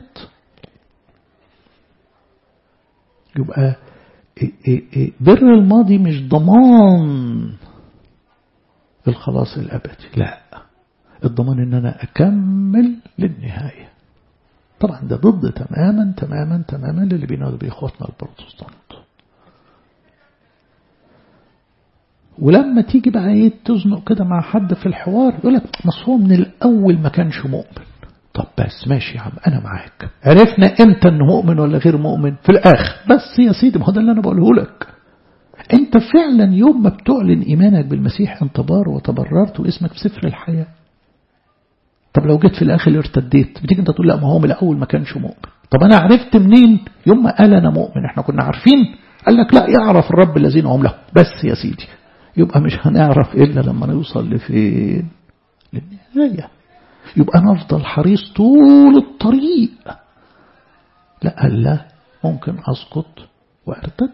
يبقى بر الماضي مش ضمان الخلاص الأبدي لا الضمان ان انا اكمل للنهاية طبعا ده ضد تماما تماما تماما للي بينادوا بإخواتنا البروتستانت ولما تيجي بقى ايه تزنق كده مع حد في الحوار يقول لك هو من الاول ما كانش مؤمن طب بس ماشي يا عم انا معاك عرفنا امتى انه مؤمن ولا غير مؤمن في الاخر بس يا سيدي ما هو ده اللي انا بقوله لك انت فعلا يوم ما بتعلن ايمانك بالمسيح انت بار وتبررت واسمك في سفر الحياه طب لو جيت في الآخر ارتديت بتيجي انت تقول لا ما هو من الأول ما كانش مؤمن طب أنا عرفت منين يوم ما قال أنا مؤمن احنا كنا عارفين قال لك لا يعرف الرب الذين هم له بس يا سيدي يبقى مش هنعرف إلا لما نوصل لفين للنهاية يبقى أنا أفضل حريص طول الطريق لا قال لا ممكن أسقط وأرتد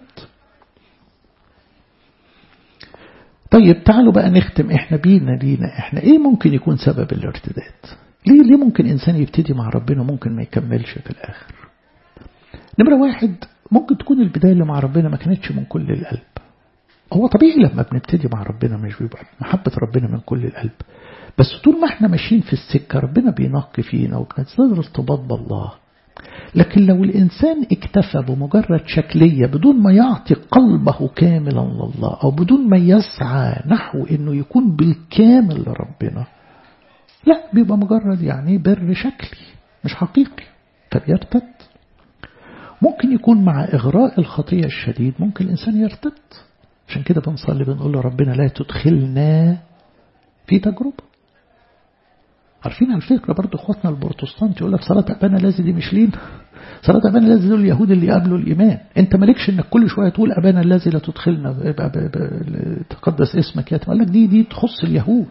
طيب تعالوا بقى نختم احنا بينا لينا احنا ايه ممكن يكون سبب الارتداد ليه ليه ممكن انسان يبتدي مع ربنا ممكن ما يكملش في الاخر نمرة واحد ممكن تكون البداية اللي مع ربنا ما كانتش من كل القلب هو طبيعي لما بنبتدي مع ربنا مش بيبقى محبة ربنا من كل القلب بس طول ما احنا ماشيين في السكة ربنا بينقي فينا وبنزداد ارتباط بالله لكن لو الإنسان اكتفى بمجرد شكلية بدون ما يعطي قلبه كاملا لله أو بدون ما يسعى نحو أنه يكون بالكامل لربنا لا بيبقى مجرد يعني بر شكلي مش حقيقي فبيرتد ممكن يكون مع إغراء الخطية الشديد ممكن الإنسان يرتد عشان كده بنصلي بنقول له ربنا لا تدخلنا في تجربة عارفين على الفكرة برضو اخواتنا البروتستانت يقول لك صلاة أبانا الذي دي مش لينا صلاة أبانا الذي دول اليهود اللي قابلوا الإيمان أنت مالكش إنك كل شوية تقول أبانا الذي لا تدخلنا تقدس اسمك يا قال لك دي دي تخص اليهود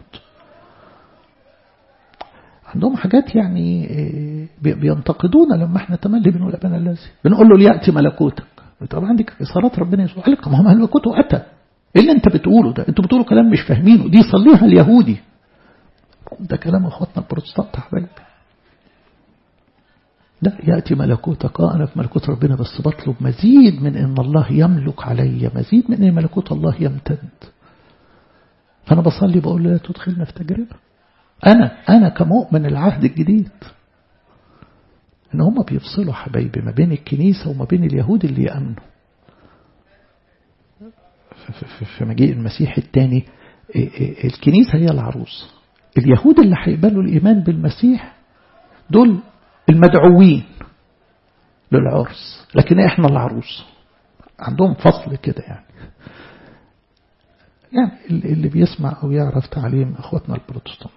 عندهم حاجات يعني بينتقدونا لما احنا تملي بنقول أبانا الذي بنقول له ليأتي ملكوتك طبعا عندك صلاة ربنا يسوع قال لك ما هو ملكوته أتى ايه اللي انت بتقوله ده انتوا بتقولوا كلام مش فاهمينه دي صليها اليهودي ده كلام اخواتنا البروتستانت حبايبي لا يأتي ملكوتك اه أنا في ملكوت ربنا بس بطلب مزيد من أن الله يملك علي مزيد من أن ملكوت الله يمتد فأنا بصلي بقول لا تدخلنا في تجربة أنا أنا كمؤمن العهد الجديد إن هم بيفصلوا حبايبي ما بين الكنيسة وما بين اليهود اللي يأمنوا في مجيء المسيح الثاني الكنيسة هي العروس اليهود اللي هيقبلوا الإيمان بالمسيح دول المدعوين للعرس لكن احنا العروس عندهم فصل كده يعني يعني اللي بيسمع أو يعرف تعليم أخواتنا البروتستانت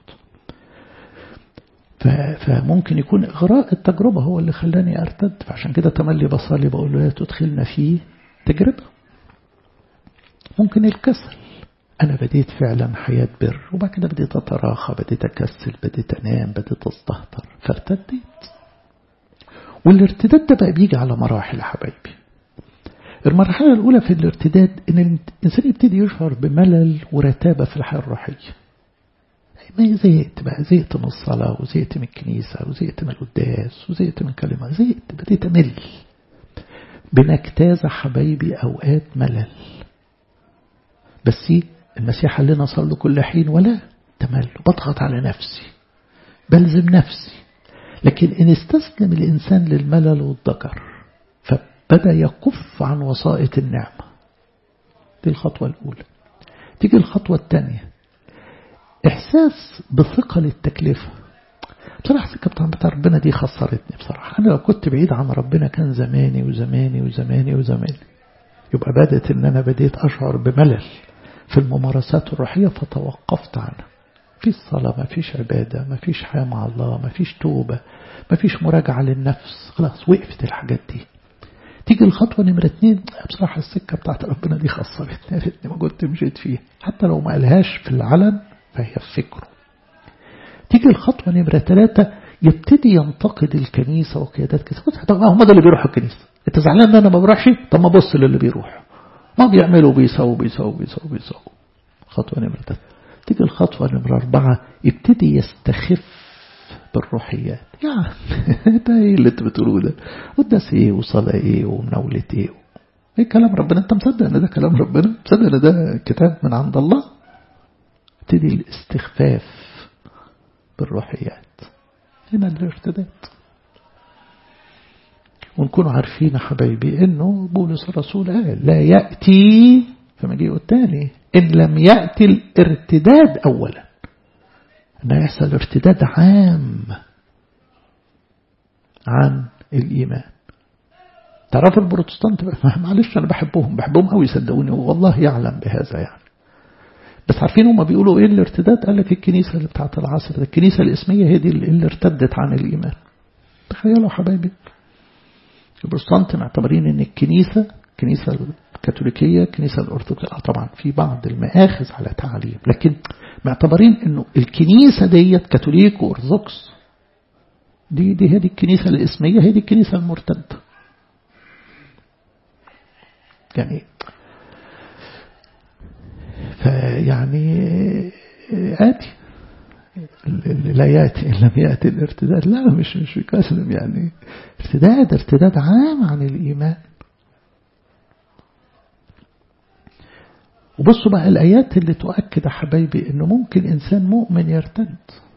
فممكن يكون إغراء التجربة هو اللي خلاني أرتد فعشان كده تملي بصلي بقول له لا تدخلنا فيه تجربة ممكن الكسل أنا بديت فعلا حياة بر وبعد كده بديت أتراخى بديت أكسل بديت أنام بديت أستهتر فارتديت والارتداد ده بقى بيجي على مراحل يا حبايبي المرحلة الأولى في الارتداد إن الإنسان يبتدي يشعر بملل ورتابة في الحياة الروحية ما زهقت بقى زهقت من الصلاة وزهقت من الكنيسة وزهقت من القداس وزهقت من كلمة زهقت بديت أمل بنجتاز حبايبي أوقات ملل بس المسيح قال لنا صلوا كل حين ولا تمل بضغط على نفسي بلزم نفسي لكن إن استسلم الإنسان للملل والذكر فبدأ يكف عن وسائط النعمة دي الخطوة الأولى تيجي الخطوة الثانية إحساس بثقة للتكلفة بصراحة السكة بتاع ربنا دي خسرتني بصراحة أنا لو كنت بعيد عن ربنا كان زماني وزماني وزماني وزماني يبقى بدأت إن أنا بديت أشعر بملل في الممارسات الروحية فتوقفت عنها في الصلاة ما فيش عبادة ما فيش حياة مع الله ما فيش توبة ما فيش مراجعة للنفس خلاص وقفت الحاجات دي تيجي الخطوة نمرة اتنين بصراحة السكة بتاعت ربنا دي خسرتني يا ريتني ما كنت مشيت فيها حتى لو ما قالهاش في العلن فهي في فكره تيجي الخطوة نمرة ثلاثة يبتدي ينتقد الكنيسة وقيادات كنيسة طب هم ده اللي بيروحوا الكنيسة انت زعلان ان انا ما بروحش طب ما بص للي بيروح ما بيعملوا بيسووا بيسووا بيسووا بيسووا خطوة نمرة ثلاثة تيجي الخطوة نمرة أربعة يبتدي يستخف بالروحيات يعني ده ايه اللي انت بتقولوه ده قداس ايه وصلاة ايه ومناولة ايه ايه كلام ربنا انت مصدق ان ده كلام ربنا مصدق ان ده كتاب من عند الله ابتدي الاستخفاف بالروحيات هنا الارتداد ونكون عارفين يا حبايبي انه بولس الرسول قال لا يأتي في مجيئه الثاني إن لم يأتي الارتداد أولا أن يحصل ارتداد عام عن الإيمان تعرف البروتستانت معلش أنا بحبهم بحبهم قوي صدقوني والله يعلم بهذا يعني بس عارفين هما بيقولوا ايه الارتداد قال لك الكنيسة اللي بتاعت العصر ده الكنيسة الاسمية هي دي اللي ارتدت عن الإيمان تخيلوا حبايبي البروتستانت معتبرين ان الكنيسة الكنيسة الكاثوليكية الكنيسة الأرثوذكسية طبعا في بعض المآخذ على تعليم لكن معتبرين انه الكنيسة ديت كاثوليك وأرثوذكس دي دي هي دي الكنيسة الاسمية هي دي الكنيسة المرتدة يعني فيعني آتي لا يأتي إن لم يأتي الارتداد لا مش مش بيكلم يعني ارتداد ارتداد عام عن الإيمان وبصوا بقى الآيات اللي تؤكد يا حبايبي إنه ممكن إنسان مؤمن يرتد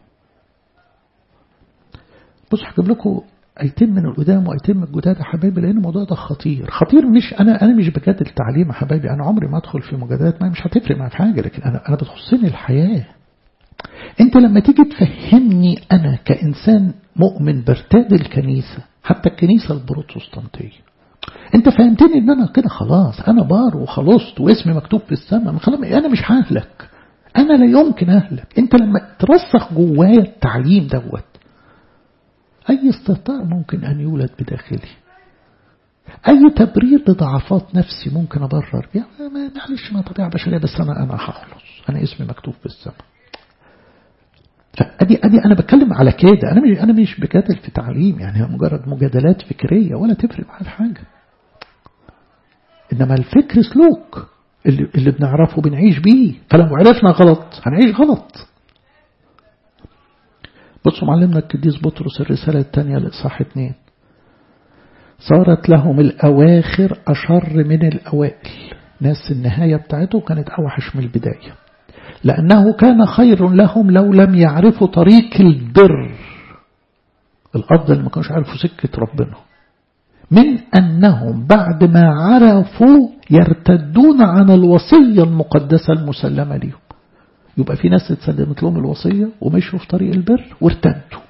بصوا هجيب لكم ايتين من القدام وايتين من الجداد يا حبايبي لان الموضوع ده خطير خطير مش انا انا مش بجادل تعليم يا حبايبي انا عمري ما ادخل في مجادلات ما مش هتفرق معايا في حاجه لكن انا انا بتخصني الحياه انت لما تيجي تفهمني انا كانسان مؤمن برتاد الكنيسه حتى الكنيسه البروتستانتيه انت فهمتني ان انا كده خلاص انا بار وخلصت واسمي مكتوب في السماء خلاص انا مش ههلك انا لا يمكن اهلك انت لما ترسخ جوايا التعليم دوت أي استهتار ممكن أن يولد بداخلي أي تبرير لضعفات نفسي ممكن أبرر بيها معلش ما طبيعة بشرية بس أنا أنا هخلص أنا اسمي مكتوب في السماء فأدي أدي أنا بتكلم على كده أنا مش أنا مش بجادل في تعليم يعني مجرد مجادلات فكرية ولا تفرق معايا حاجة إنما الفكر سلوك اللي, اللي بنعرفه بنعيش بيه فلو عرفنا غلط هنعيش غلط بصوا معلمنا القديس بطرس الرسالة الثانية لإصحاح اثنين صارت لهم الأواخر أشر من الأوائل ناس النهاية بتاعته كانت أوحش من البداية لأنه كان خير لهم لو لم يعرفوا طريق البر الأفضل ما كانوش عارفوا سكة ربنا من أنهم بعد ما عرفوا يرتدون عن الوصية المقدسة المسلمة لهم يبقى في ناس اتسلمت لهم الوصية ومشوا في طريق البر وارتدوا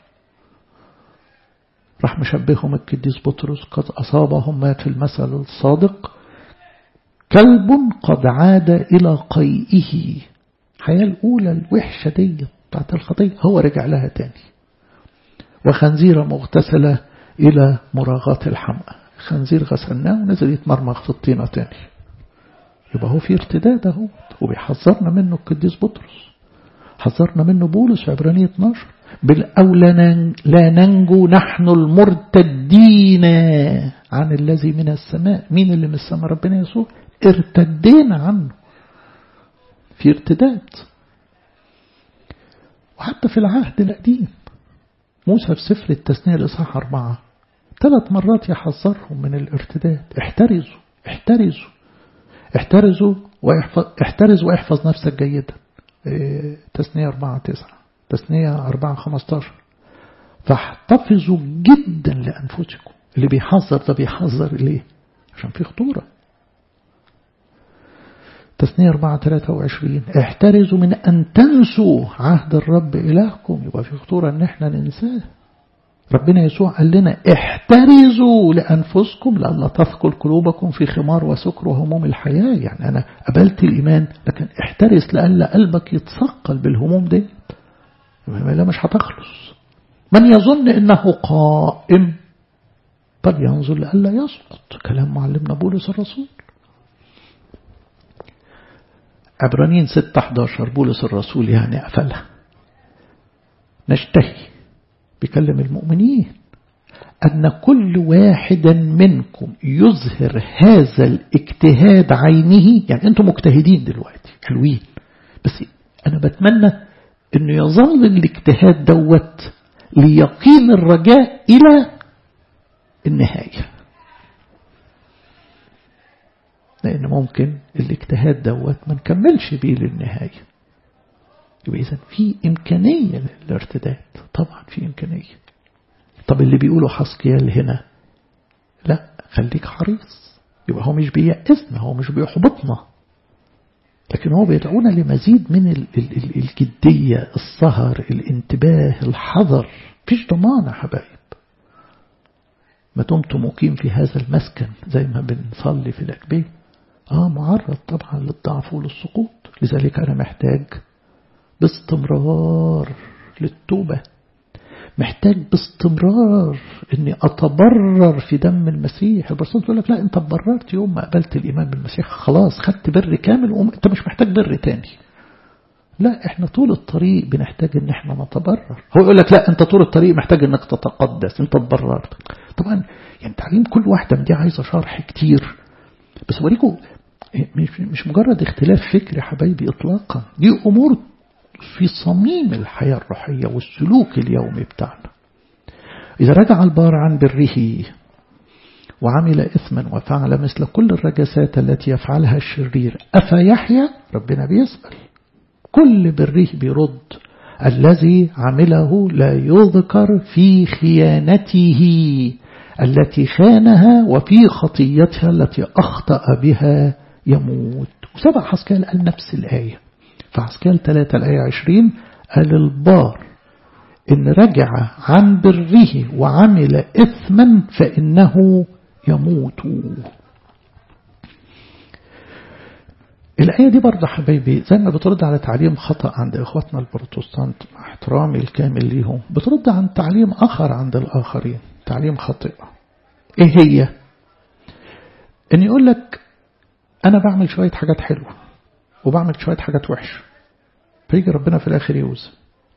راح مشبههم القديس بطرس قد أصابهم ما في المثل الصادق كلب قد عاد إلى قيئه الحياة الأولى الوحشة دي بتاعت الخطية هو رجع لها تاني وخنزيرة مغتسلة إلى مراغاة الحمأة خنزير غسلناه ونزل يتمرمغ في الطينة تاني يبقى هو في ارتداد اهو وبيحذرنا منه القديس بطرس حذرنا منه بولس في عبرانية 12 بالأولى لا ننجو نحن المرتدين عن الذي من السماء مين اللي من السماء ربنا يسوع ارتدينا عنه في ارتداد وحتى في العهد القديم موسى في سفر التثنية الإصحاح أربعة ثلاث مرات يحذرهم من الارتداد احترزوا احترزوا احترزوا واحفظ احترز واحفظ نفسك جيدا اه تثنية أربعة تسعة تثنية أربعة خمستاشر فاحتفظوا جدا لأنفسكم اللي بيحذر ده بيحذر ليه عشان في خطورة تثنية أربعة ثلاثة وعشرين احترزوا من أن تنسوا عهد الرب إلهكم يبقى في خطورة أن احنا ننساه ربنا يسوع قال لنا احترزوا لأنفسكم لألا تثقل قلوبكم في خمار وسكر وهموم الحياة يعني أنا قبلت الإيمان لكن احترز لألا قلبك يتثقل بالهموم دي لا مش هتخلص من يظن إنه قائم فلينظر لألا يسقط كلام معلمنا بولس الرسول عبرانيين 6 11 بولس الرسول يعني قفلها نشتهي بيكلم المؤمنين أن كل واحد منكم يظهر هذا الاجتهاد عينه يعني أنتم مجتهدين دلوقتي حلوين بس أنا بتمنى أنه يظل الاجتهاد دوت ليقين الرجاء إلى النهاية لأن ممكن الاجتهاد دوت ما نكملش بيه للنهاية يبقى إذا في إمكانية للارتداد طبعا في إمكانية طب اللي بيقولوا حسقيال هنا لا خليك حريص يبقى هو مش بيأسنا هو مش بيحبطنا لكن هو بيدعونا لمزيد من ال ال ال الجدية السهر الانتباه الحذر فيش ضمان يا حبايب ما دمت مقيم في هذا المسكن زي ما بنصلي في الأكبية آه معرض طبعا للضعف وللسقوط لذلك أنا محتاج باستمرار للتوبة محتاج باستمرار اني اتبرر في دم المسيح البرسول يقول لك لا انت تبررت يوم ما قبلت الايمان بالمسيح خلاص خدت بر كامل وانت مش محتاج بر تاني لا احنا طول الطريق بنحتاج ان احنا نتبرر هو يقول لك لا انت طول الطريق محتاج انك تتقدس انت تبررت طبعا يعني تعليم كل واحدة من دي عايزة شرح كتير بس اوريكم مش مش مجرد اختلاف فكر يا حبايبي اطلاقا دي امور في صميم الحياة الروحية والسلوك اليومي بتاعنا إذا رجع البار عن بره وعمل إثما وفعل مثل كل الرجسات التي يفعلها الشرير أفيحيا ربنا بيسأل كل بره بيرد الذي عمله لا يذكر في خيانته التي خانها وفي خطيتها التي أخطأ بها يموت وسبع حسكال قال نفس الآية فعسكال 3 الآية 20 قال البار إن رجع عن بره وعمل إثما فإنه يموت الآية دي برضه حبايبي زي ما بترد على تعليم خطأ عند إخواتنا البروتستانت مع احترامي الكامل ليهم بترد عن تعليم آخر عند الآخرين تعليم خاطئ إيه هي؟ إن يقول لك أنا بعمل شوية حاجات حلوة وبعمل شوية حاجات وحشة فيجي ربنا في الآخر يوزن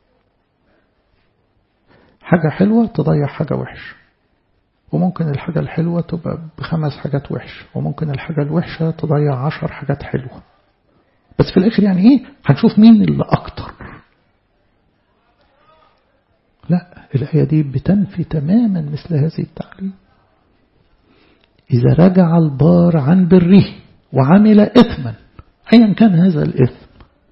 حاجة حلوة تضيع حاجة وحشة وممكن الحاجة الحلوة تبقى بخمس حاجات وحشة وممكن الحاجة الوحشة تضيع عشر حاجات حلوة بس في الآخر يعني إيه هنشوف مين اللي أكتر لا الآية دي بتنفي تماما مثل هذه التعليم إذا رجع البار عن بره وعمل إثما أيا كان هذا الإثم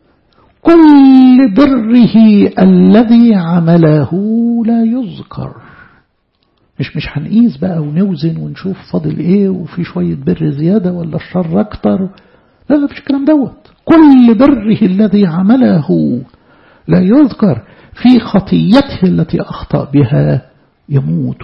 كل بره الذي عمله لا يذكر مش مش هنقيس بقى ونوزن ونشوف فاضل ايه وفي شوية بر زيادة ولا الشر اكتر لا لا مش الكلام دوت كل بره الذي عمله لا يذكر في خطيته التي أخطأ بها يموت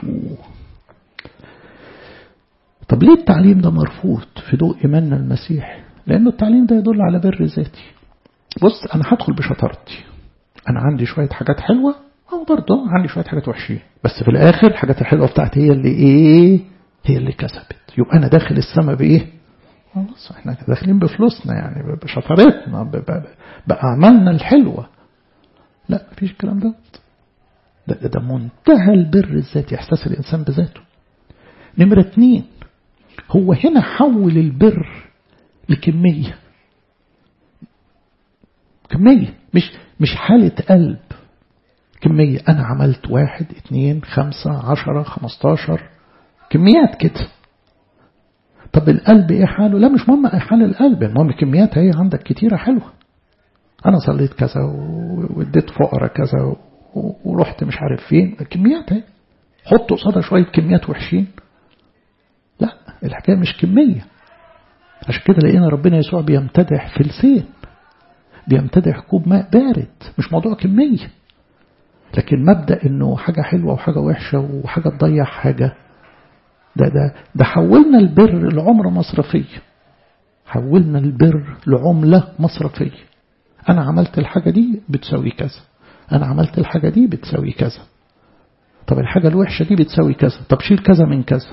طب ليه التعليم ده مرفوض في ضوء إيماننا المسيح لأنه التعليم ده يدل على بر ذاتي بص أنا هدخل بشطارتي أنا عندي شوية حاجات حلوة أو برضه عندي شوية حاجات وحشين بس في الآخر الحاجات الحلوة بتاعتي هي اللي إيه هي اللي كسبت يبقى أنا داخل السماء بإيه خلاص احنا داخلين بفلوسنا يعني بشطارتنا بأعمالنا الحلوة لا مفيش الكلام ده ده, ده, ده منتهى البر الذاتي إحساس الإنسان بذاته نمرة اتنين هو هنا حول البر لكمية كمية مش مش حالة قلب كمية أنا عملت واحد اتنين خمسة عشرة خمستاشر كميات كده طب القلب ايه حاله لا مش مهم حال القلب المهم كميات هي عندك كتيرة حلوة أنا صليت كذا واديت فقرة كذا ورحت مش عارف فين كميات اهي حط قصادها شوية كميات وحشين لا الحكاية مش كمية عشان كده لقينا ربنا يسوع بيمتدح فلسين بيمتدح كوب ماء بارد مش موضوع كمية لكن مبدأ انه حاجة حلوة وحاجة وحشة وحاجة تضيع حاجة ده ده ده حولنا البر لعمرة مصرفية حولنا البر لعملة مصرفية أنا عملت الحاجة دي بتساوي كذا أنا عملت الحاجة دي بتساوي كذا طب الحاجة الوحشة دي بتساوي كذا طب شيل كذا من كذا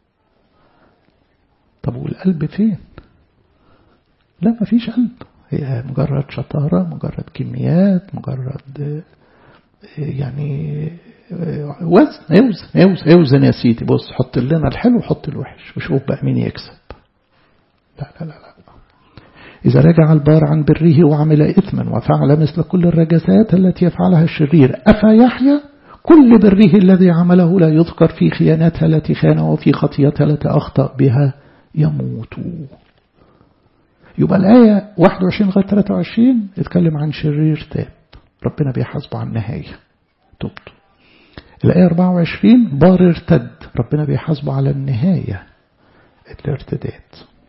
طب والقلب فين لا مفيش قلب هي مجرد شطارة مجرد كميات مجرد يعني وزن اوزن اوزن اوزن يا سيدي بص حط لنا الحلو وحط الوحش وشوف بقى مين يكسب لا لا لا لا إذا رجع البار عن بره وعمل إثما وفعل مثل كل الرجسات التي يفعلها الشرير أفيحيا كل بره الذي عمله لا يذكر في خيانتها التي خان وفي خطيتها التي أخطأ بها يموت يبقى الآية 21 لغاية 23 يتكلم عن شرير تاب ربنا بيحاسبه عن النهاية توبته الآية 24 بار ارتد ربنا بيحاسبه على النهاية الارتداد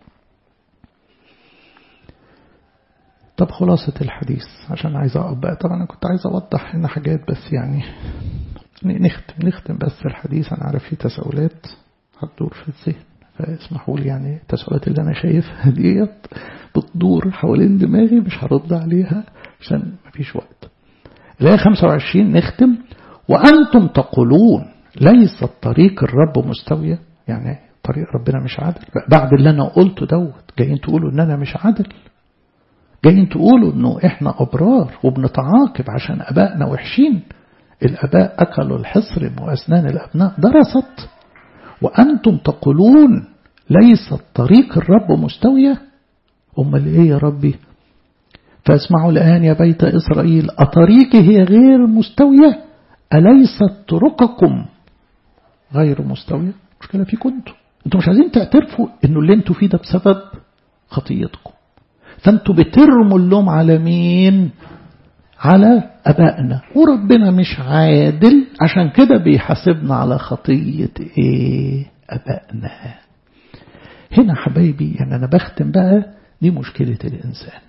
طب خلاصة الحديث عشان عايز أبقى طبعا أنا كنت عايز أوضح هنا حاجات بس يعني نختم نختم بس الحديث أنا عارف فيه تساؤلات هتدور في الذهن فاسمحوا لي يعني التساؤلات اللي أنا شايفها ديت بتدور حوالين دماغي مش هرد عليها عشان مفيش وقت الآية 25 نختم وأنتم تقولون ليس طريق الرب مستوية يعني طريق ربنا مش عادل بعد اللي أنا قلته دوت جايين تقولوا إن أنا مش عادل جايين تقولوا إنه إحنا أبرار وبنتعاقب عشان أبائنا وحشين الأباء أكلوا الحصر وأسنان الأبناء درست وأنتم تقولون ليس طريق الرب مستوية أمال إيه يا ربي فاسمعوا الآن يا بيت إسرائيل أطريقي هي غير مستوية أليست طرقكم غير مستوية مشكلة فيكم انتوا انتوا مش عايزين تعترفوا انه اللي انتوا فيه ده بسبب خطيتكم فانتوا بترموا اللوم على مين على أبائنا وربنا مش عادل عشان كده بيحاسبنا على خطية ايه أبائنا هنا حبايبي يعني أنا بختم بقى دي مشكلة الإنسان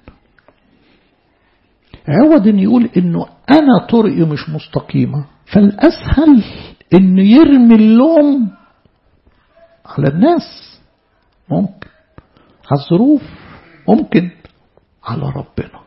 عوض ان يقول انه انا طرقي مش مستقيمة فالاسهل انه يرمي اللوم على الناس ممكن على الظروف ممكن على ربنا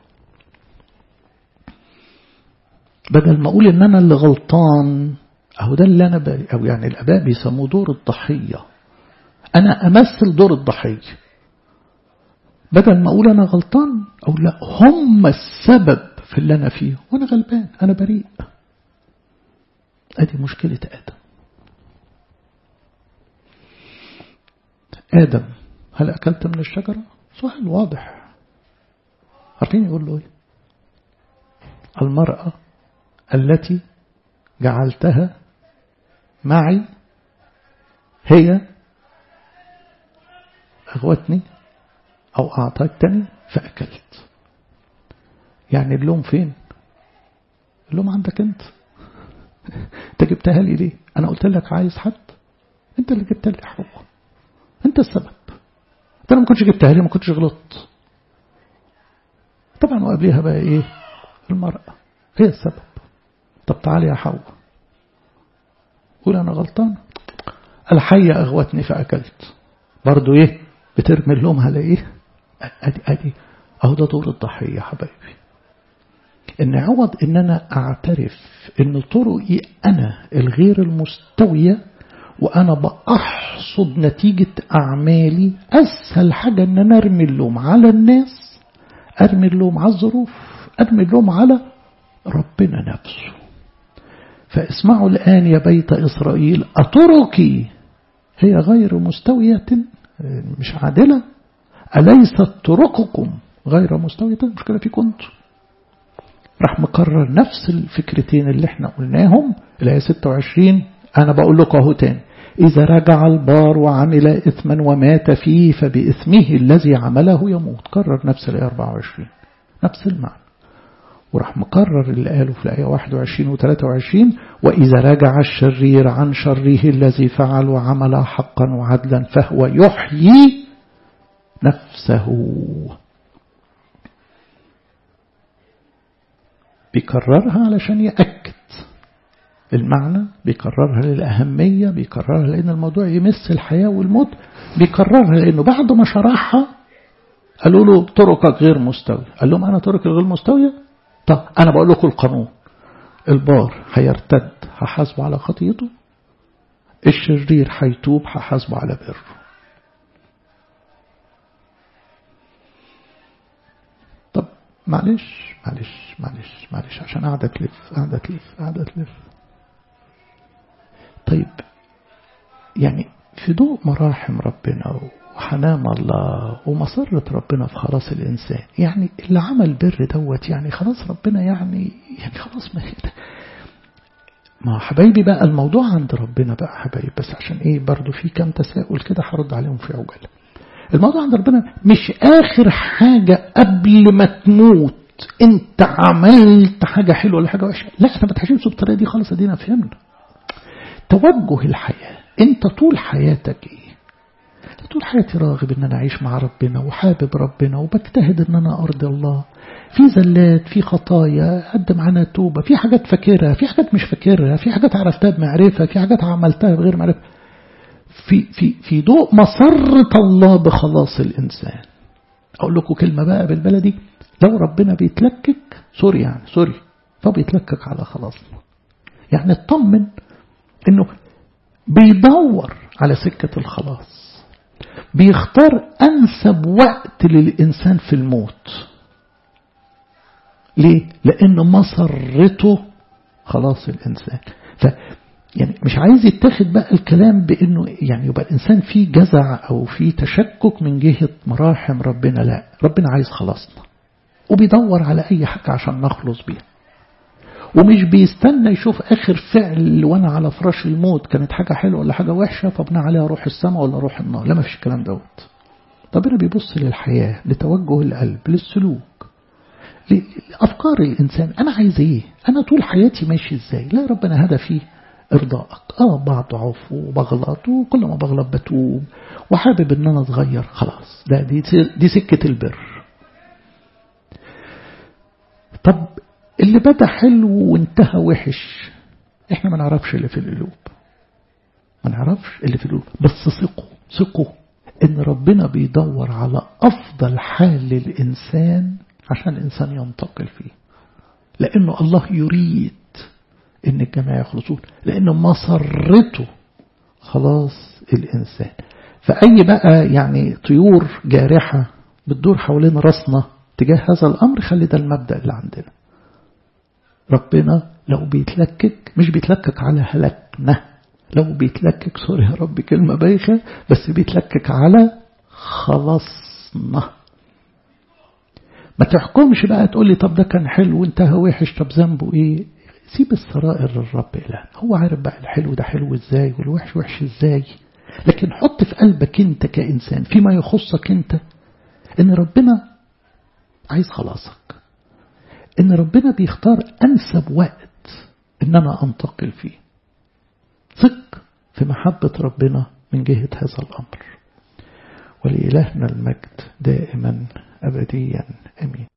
بدل ما اقول ان انا اللي غلطان اهو ده اللي انا ب... او يعني الاباء بيسموه دور الضحيه انا امثل دور الضحيه بدل ما اقول انا غلطان او لا هم السبب في اللي انا فيه وانا غلبان انا بريء ادي مشكله ادم ادم هل اكلت من الشجره سؤال واضح عارفين يقول له ايه المراه التي جعلتها معي هي أغوتني أو أعطتني فأكلت يعني اللوم فين اللوم عندك أنت أنت جبتها لي ليه أنا قلت لك عايز حد أنت اللي جبت لي حواء أنت السبب أنت ما كنتش جبتها لي ما كنتش غلطت طبعا وقبليها بقى إيه المرأة هي السبب طب تعالي يا حواء قول أنا غلطان الحية أغوتني فأكلت برضو إيه بترمي اللوم على إيه أدي أدي أهو ده دور الضحية يا حبايبي إن عوض إن أنا أعترف إن طرقي أنا الغير المستوية وأنا بأحصد نتيجة أعمالي أسهل حاجة إن أنا أرمي اللوم على الناس أرمي اللوم على الظروف أرمي اللوم على ربنا نفسه فاسمعوا الآن يا بيت إسرائيل أطرقي هي غير مستوية مش عادلة أليست طرقكم غير مستوية المشكلة في كنت راح مكرر نفس الفكرتين اللي احنا قلناهم الآية 26 أنا بقول لكم أهو تاني إذا رجع البار وعمل إثما ومات فيه فبإثمه الذي عمله يموت كرر نفس الآية 24 نفس المعنى وراح مكرر اللي قاله في الآية 21 و 23 وإذا رجع الشرير عن شره الذي فعل وعمل حقا وعدلا فهو يحيي نفسه بيكررها علشان يأكد المعنى بيكررها للأهمية بيكررها لأن الموضوع يمس الحياة والموت بيكررها لأنه بعد ما شرحها قالوا له طرقك غير مستوية قال لهم أنا طرقي غير مستوية طب أنا بقول لكم القانون البار هيرتد هحاسبه على خطيته الشرير هيتوب هحاسبه على بره طب معلش معلش معلش معلش عشان قاعدة تلف قاعدة تلف قاعدة تلف طيب يعني في ضوء مراحم ربنا وحنان الله ومسرة ربنا في خلاص الإنسان يعني اللي عمل بر دوت يعني خلاص ربنا يعني يعني خلاص ما ما حبايبي بقى الموضوع عند ربنا بقى حبايبي بس عشان ايه برضو في كام تساؤل كده هرد عليهم في عجالة الموضوع عند ربنا مش آخر حاجة قبل ما تموت انت عملت حاجة حلوة ولا حاجة وحشة لا احنا ما تحسبش بالطريقة دي خالص ادينا فهمنا توجه الحياة انت طول حياتك ايه طول حياتي راغب ان انا اعيش مع ربنا وحابب ربنا وبجتهد ان انا ارضي الله في زلات في خطايا قدم عنها توبة في حاجات فاكرها في حاجات مش فاكرها في حاجات عرفتها بمعرفة في حاجات عملتها بغير معرفة في, في, في ضوء مسرة الله بخلاص الإنسان أقول لكم كلمة بقى بالبلدي لو ربنا بيتلكك سوري يعني سوري فبيتلكك على خلاصنا يعني اطمن انه بيدور على سكة الخلاص بيختار أنسب وقت للإنسان في الموت ليه؟ لأن مسرته خلاص الإنسان ف يعني مش عايز يتاخد بقى الكلام بأنه يعني يبقى الإنسان فيه جزع أو فيه تشكك من جهة مراحم ربنا لا ربنا عايز خلاصنا وبيدور على أي حاجة عشان نخلص بيها ومش بيستنى يشوف آخر فعل وأنا على فراش الموت كانت حاجة حلوة ولا حاجة وحشة فبناء عليها روح السماء ولا روح النار لا ما فيش الكلام دوت ربنا بيبص للحياة لتوجه القلب للسلوك لأفكار الإنسان أنا عايز إيه أنا طول حياتي ماشي إزاي لا ربنا هدفي إرضائك آه بضعف وبغلط وكل ما بغلط بتوب وحابب إن أنا أتغير خلاص ده دي, دي سكة البر طب اللي بدأ حلو وانتهى وحش احنا ما نعرفش اللي في القلوب ما نعرفش اللي في القلوب بس ثقوا ثقوا ان ربنا بيدور على افضل حال للانسان عشان الانسان ينتقل فيه لانه الله يريد ان الجميع يخلصون لانه مسرته خلاص الانسان فاي بقى يعني طيور جارحه بتدور حوالين راسنا تجاه هذا الامر خلي ده المبدا اللي عندنا ربنا لو بيتلكك مش بيتلكك على هلكنا لو بيتلكك سوري يا رب كلمة بايخة بس بيتلكك على خلاصنا ما تحكمش بقى تقول لي طب ده كان حلو وانتهى وحش طب ذنبه ايه سيب السرائر للرب إله هو عارف بقى الحلو ده حلو ازاي والوحش وحش ازاي لكن حط في قلبك انت كإنسان فيما يخصك انت ان ربنا عايز خلاصك ان ربنا بيختار انسب وقت ان انا انتقل فيه ثق في محبة ربنا من جهة هذا الأمر ولإلهنا المجد دائما أبديا أمين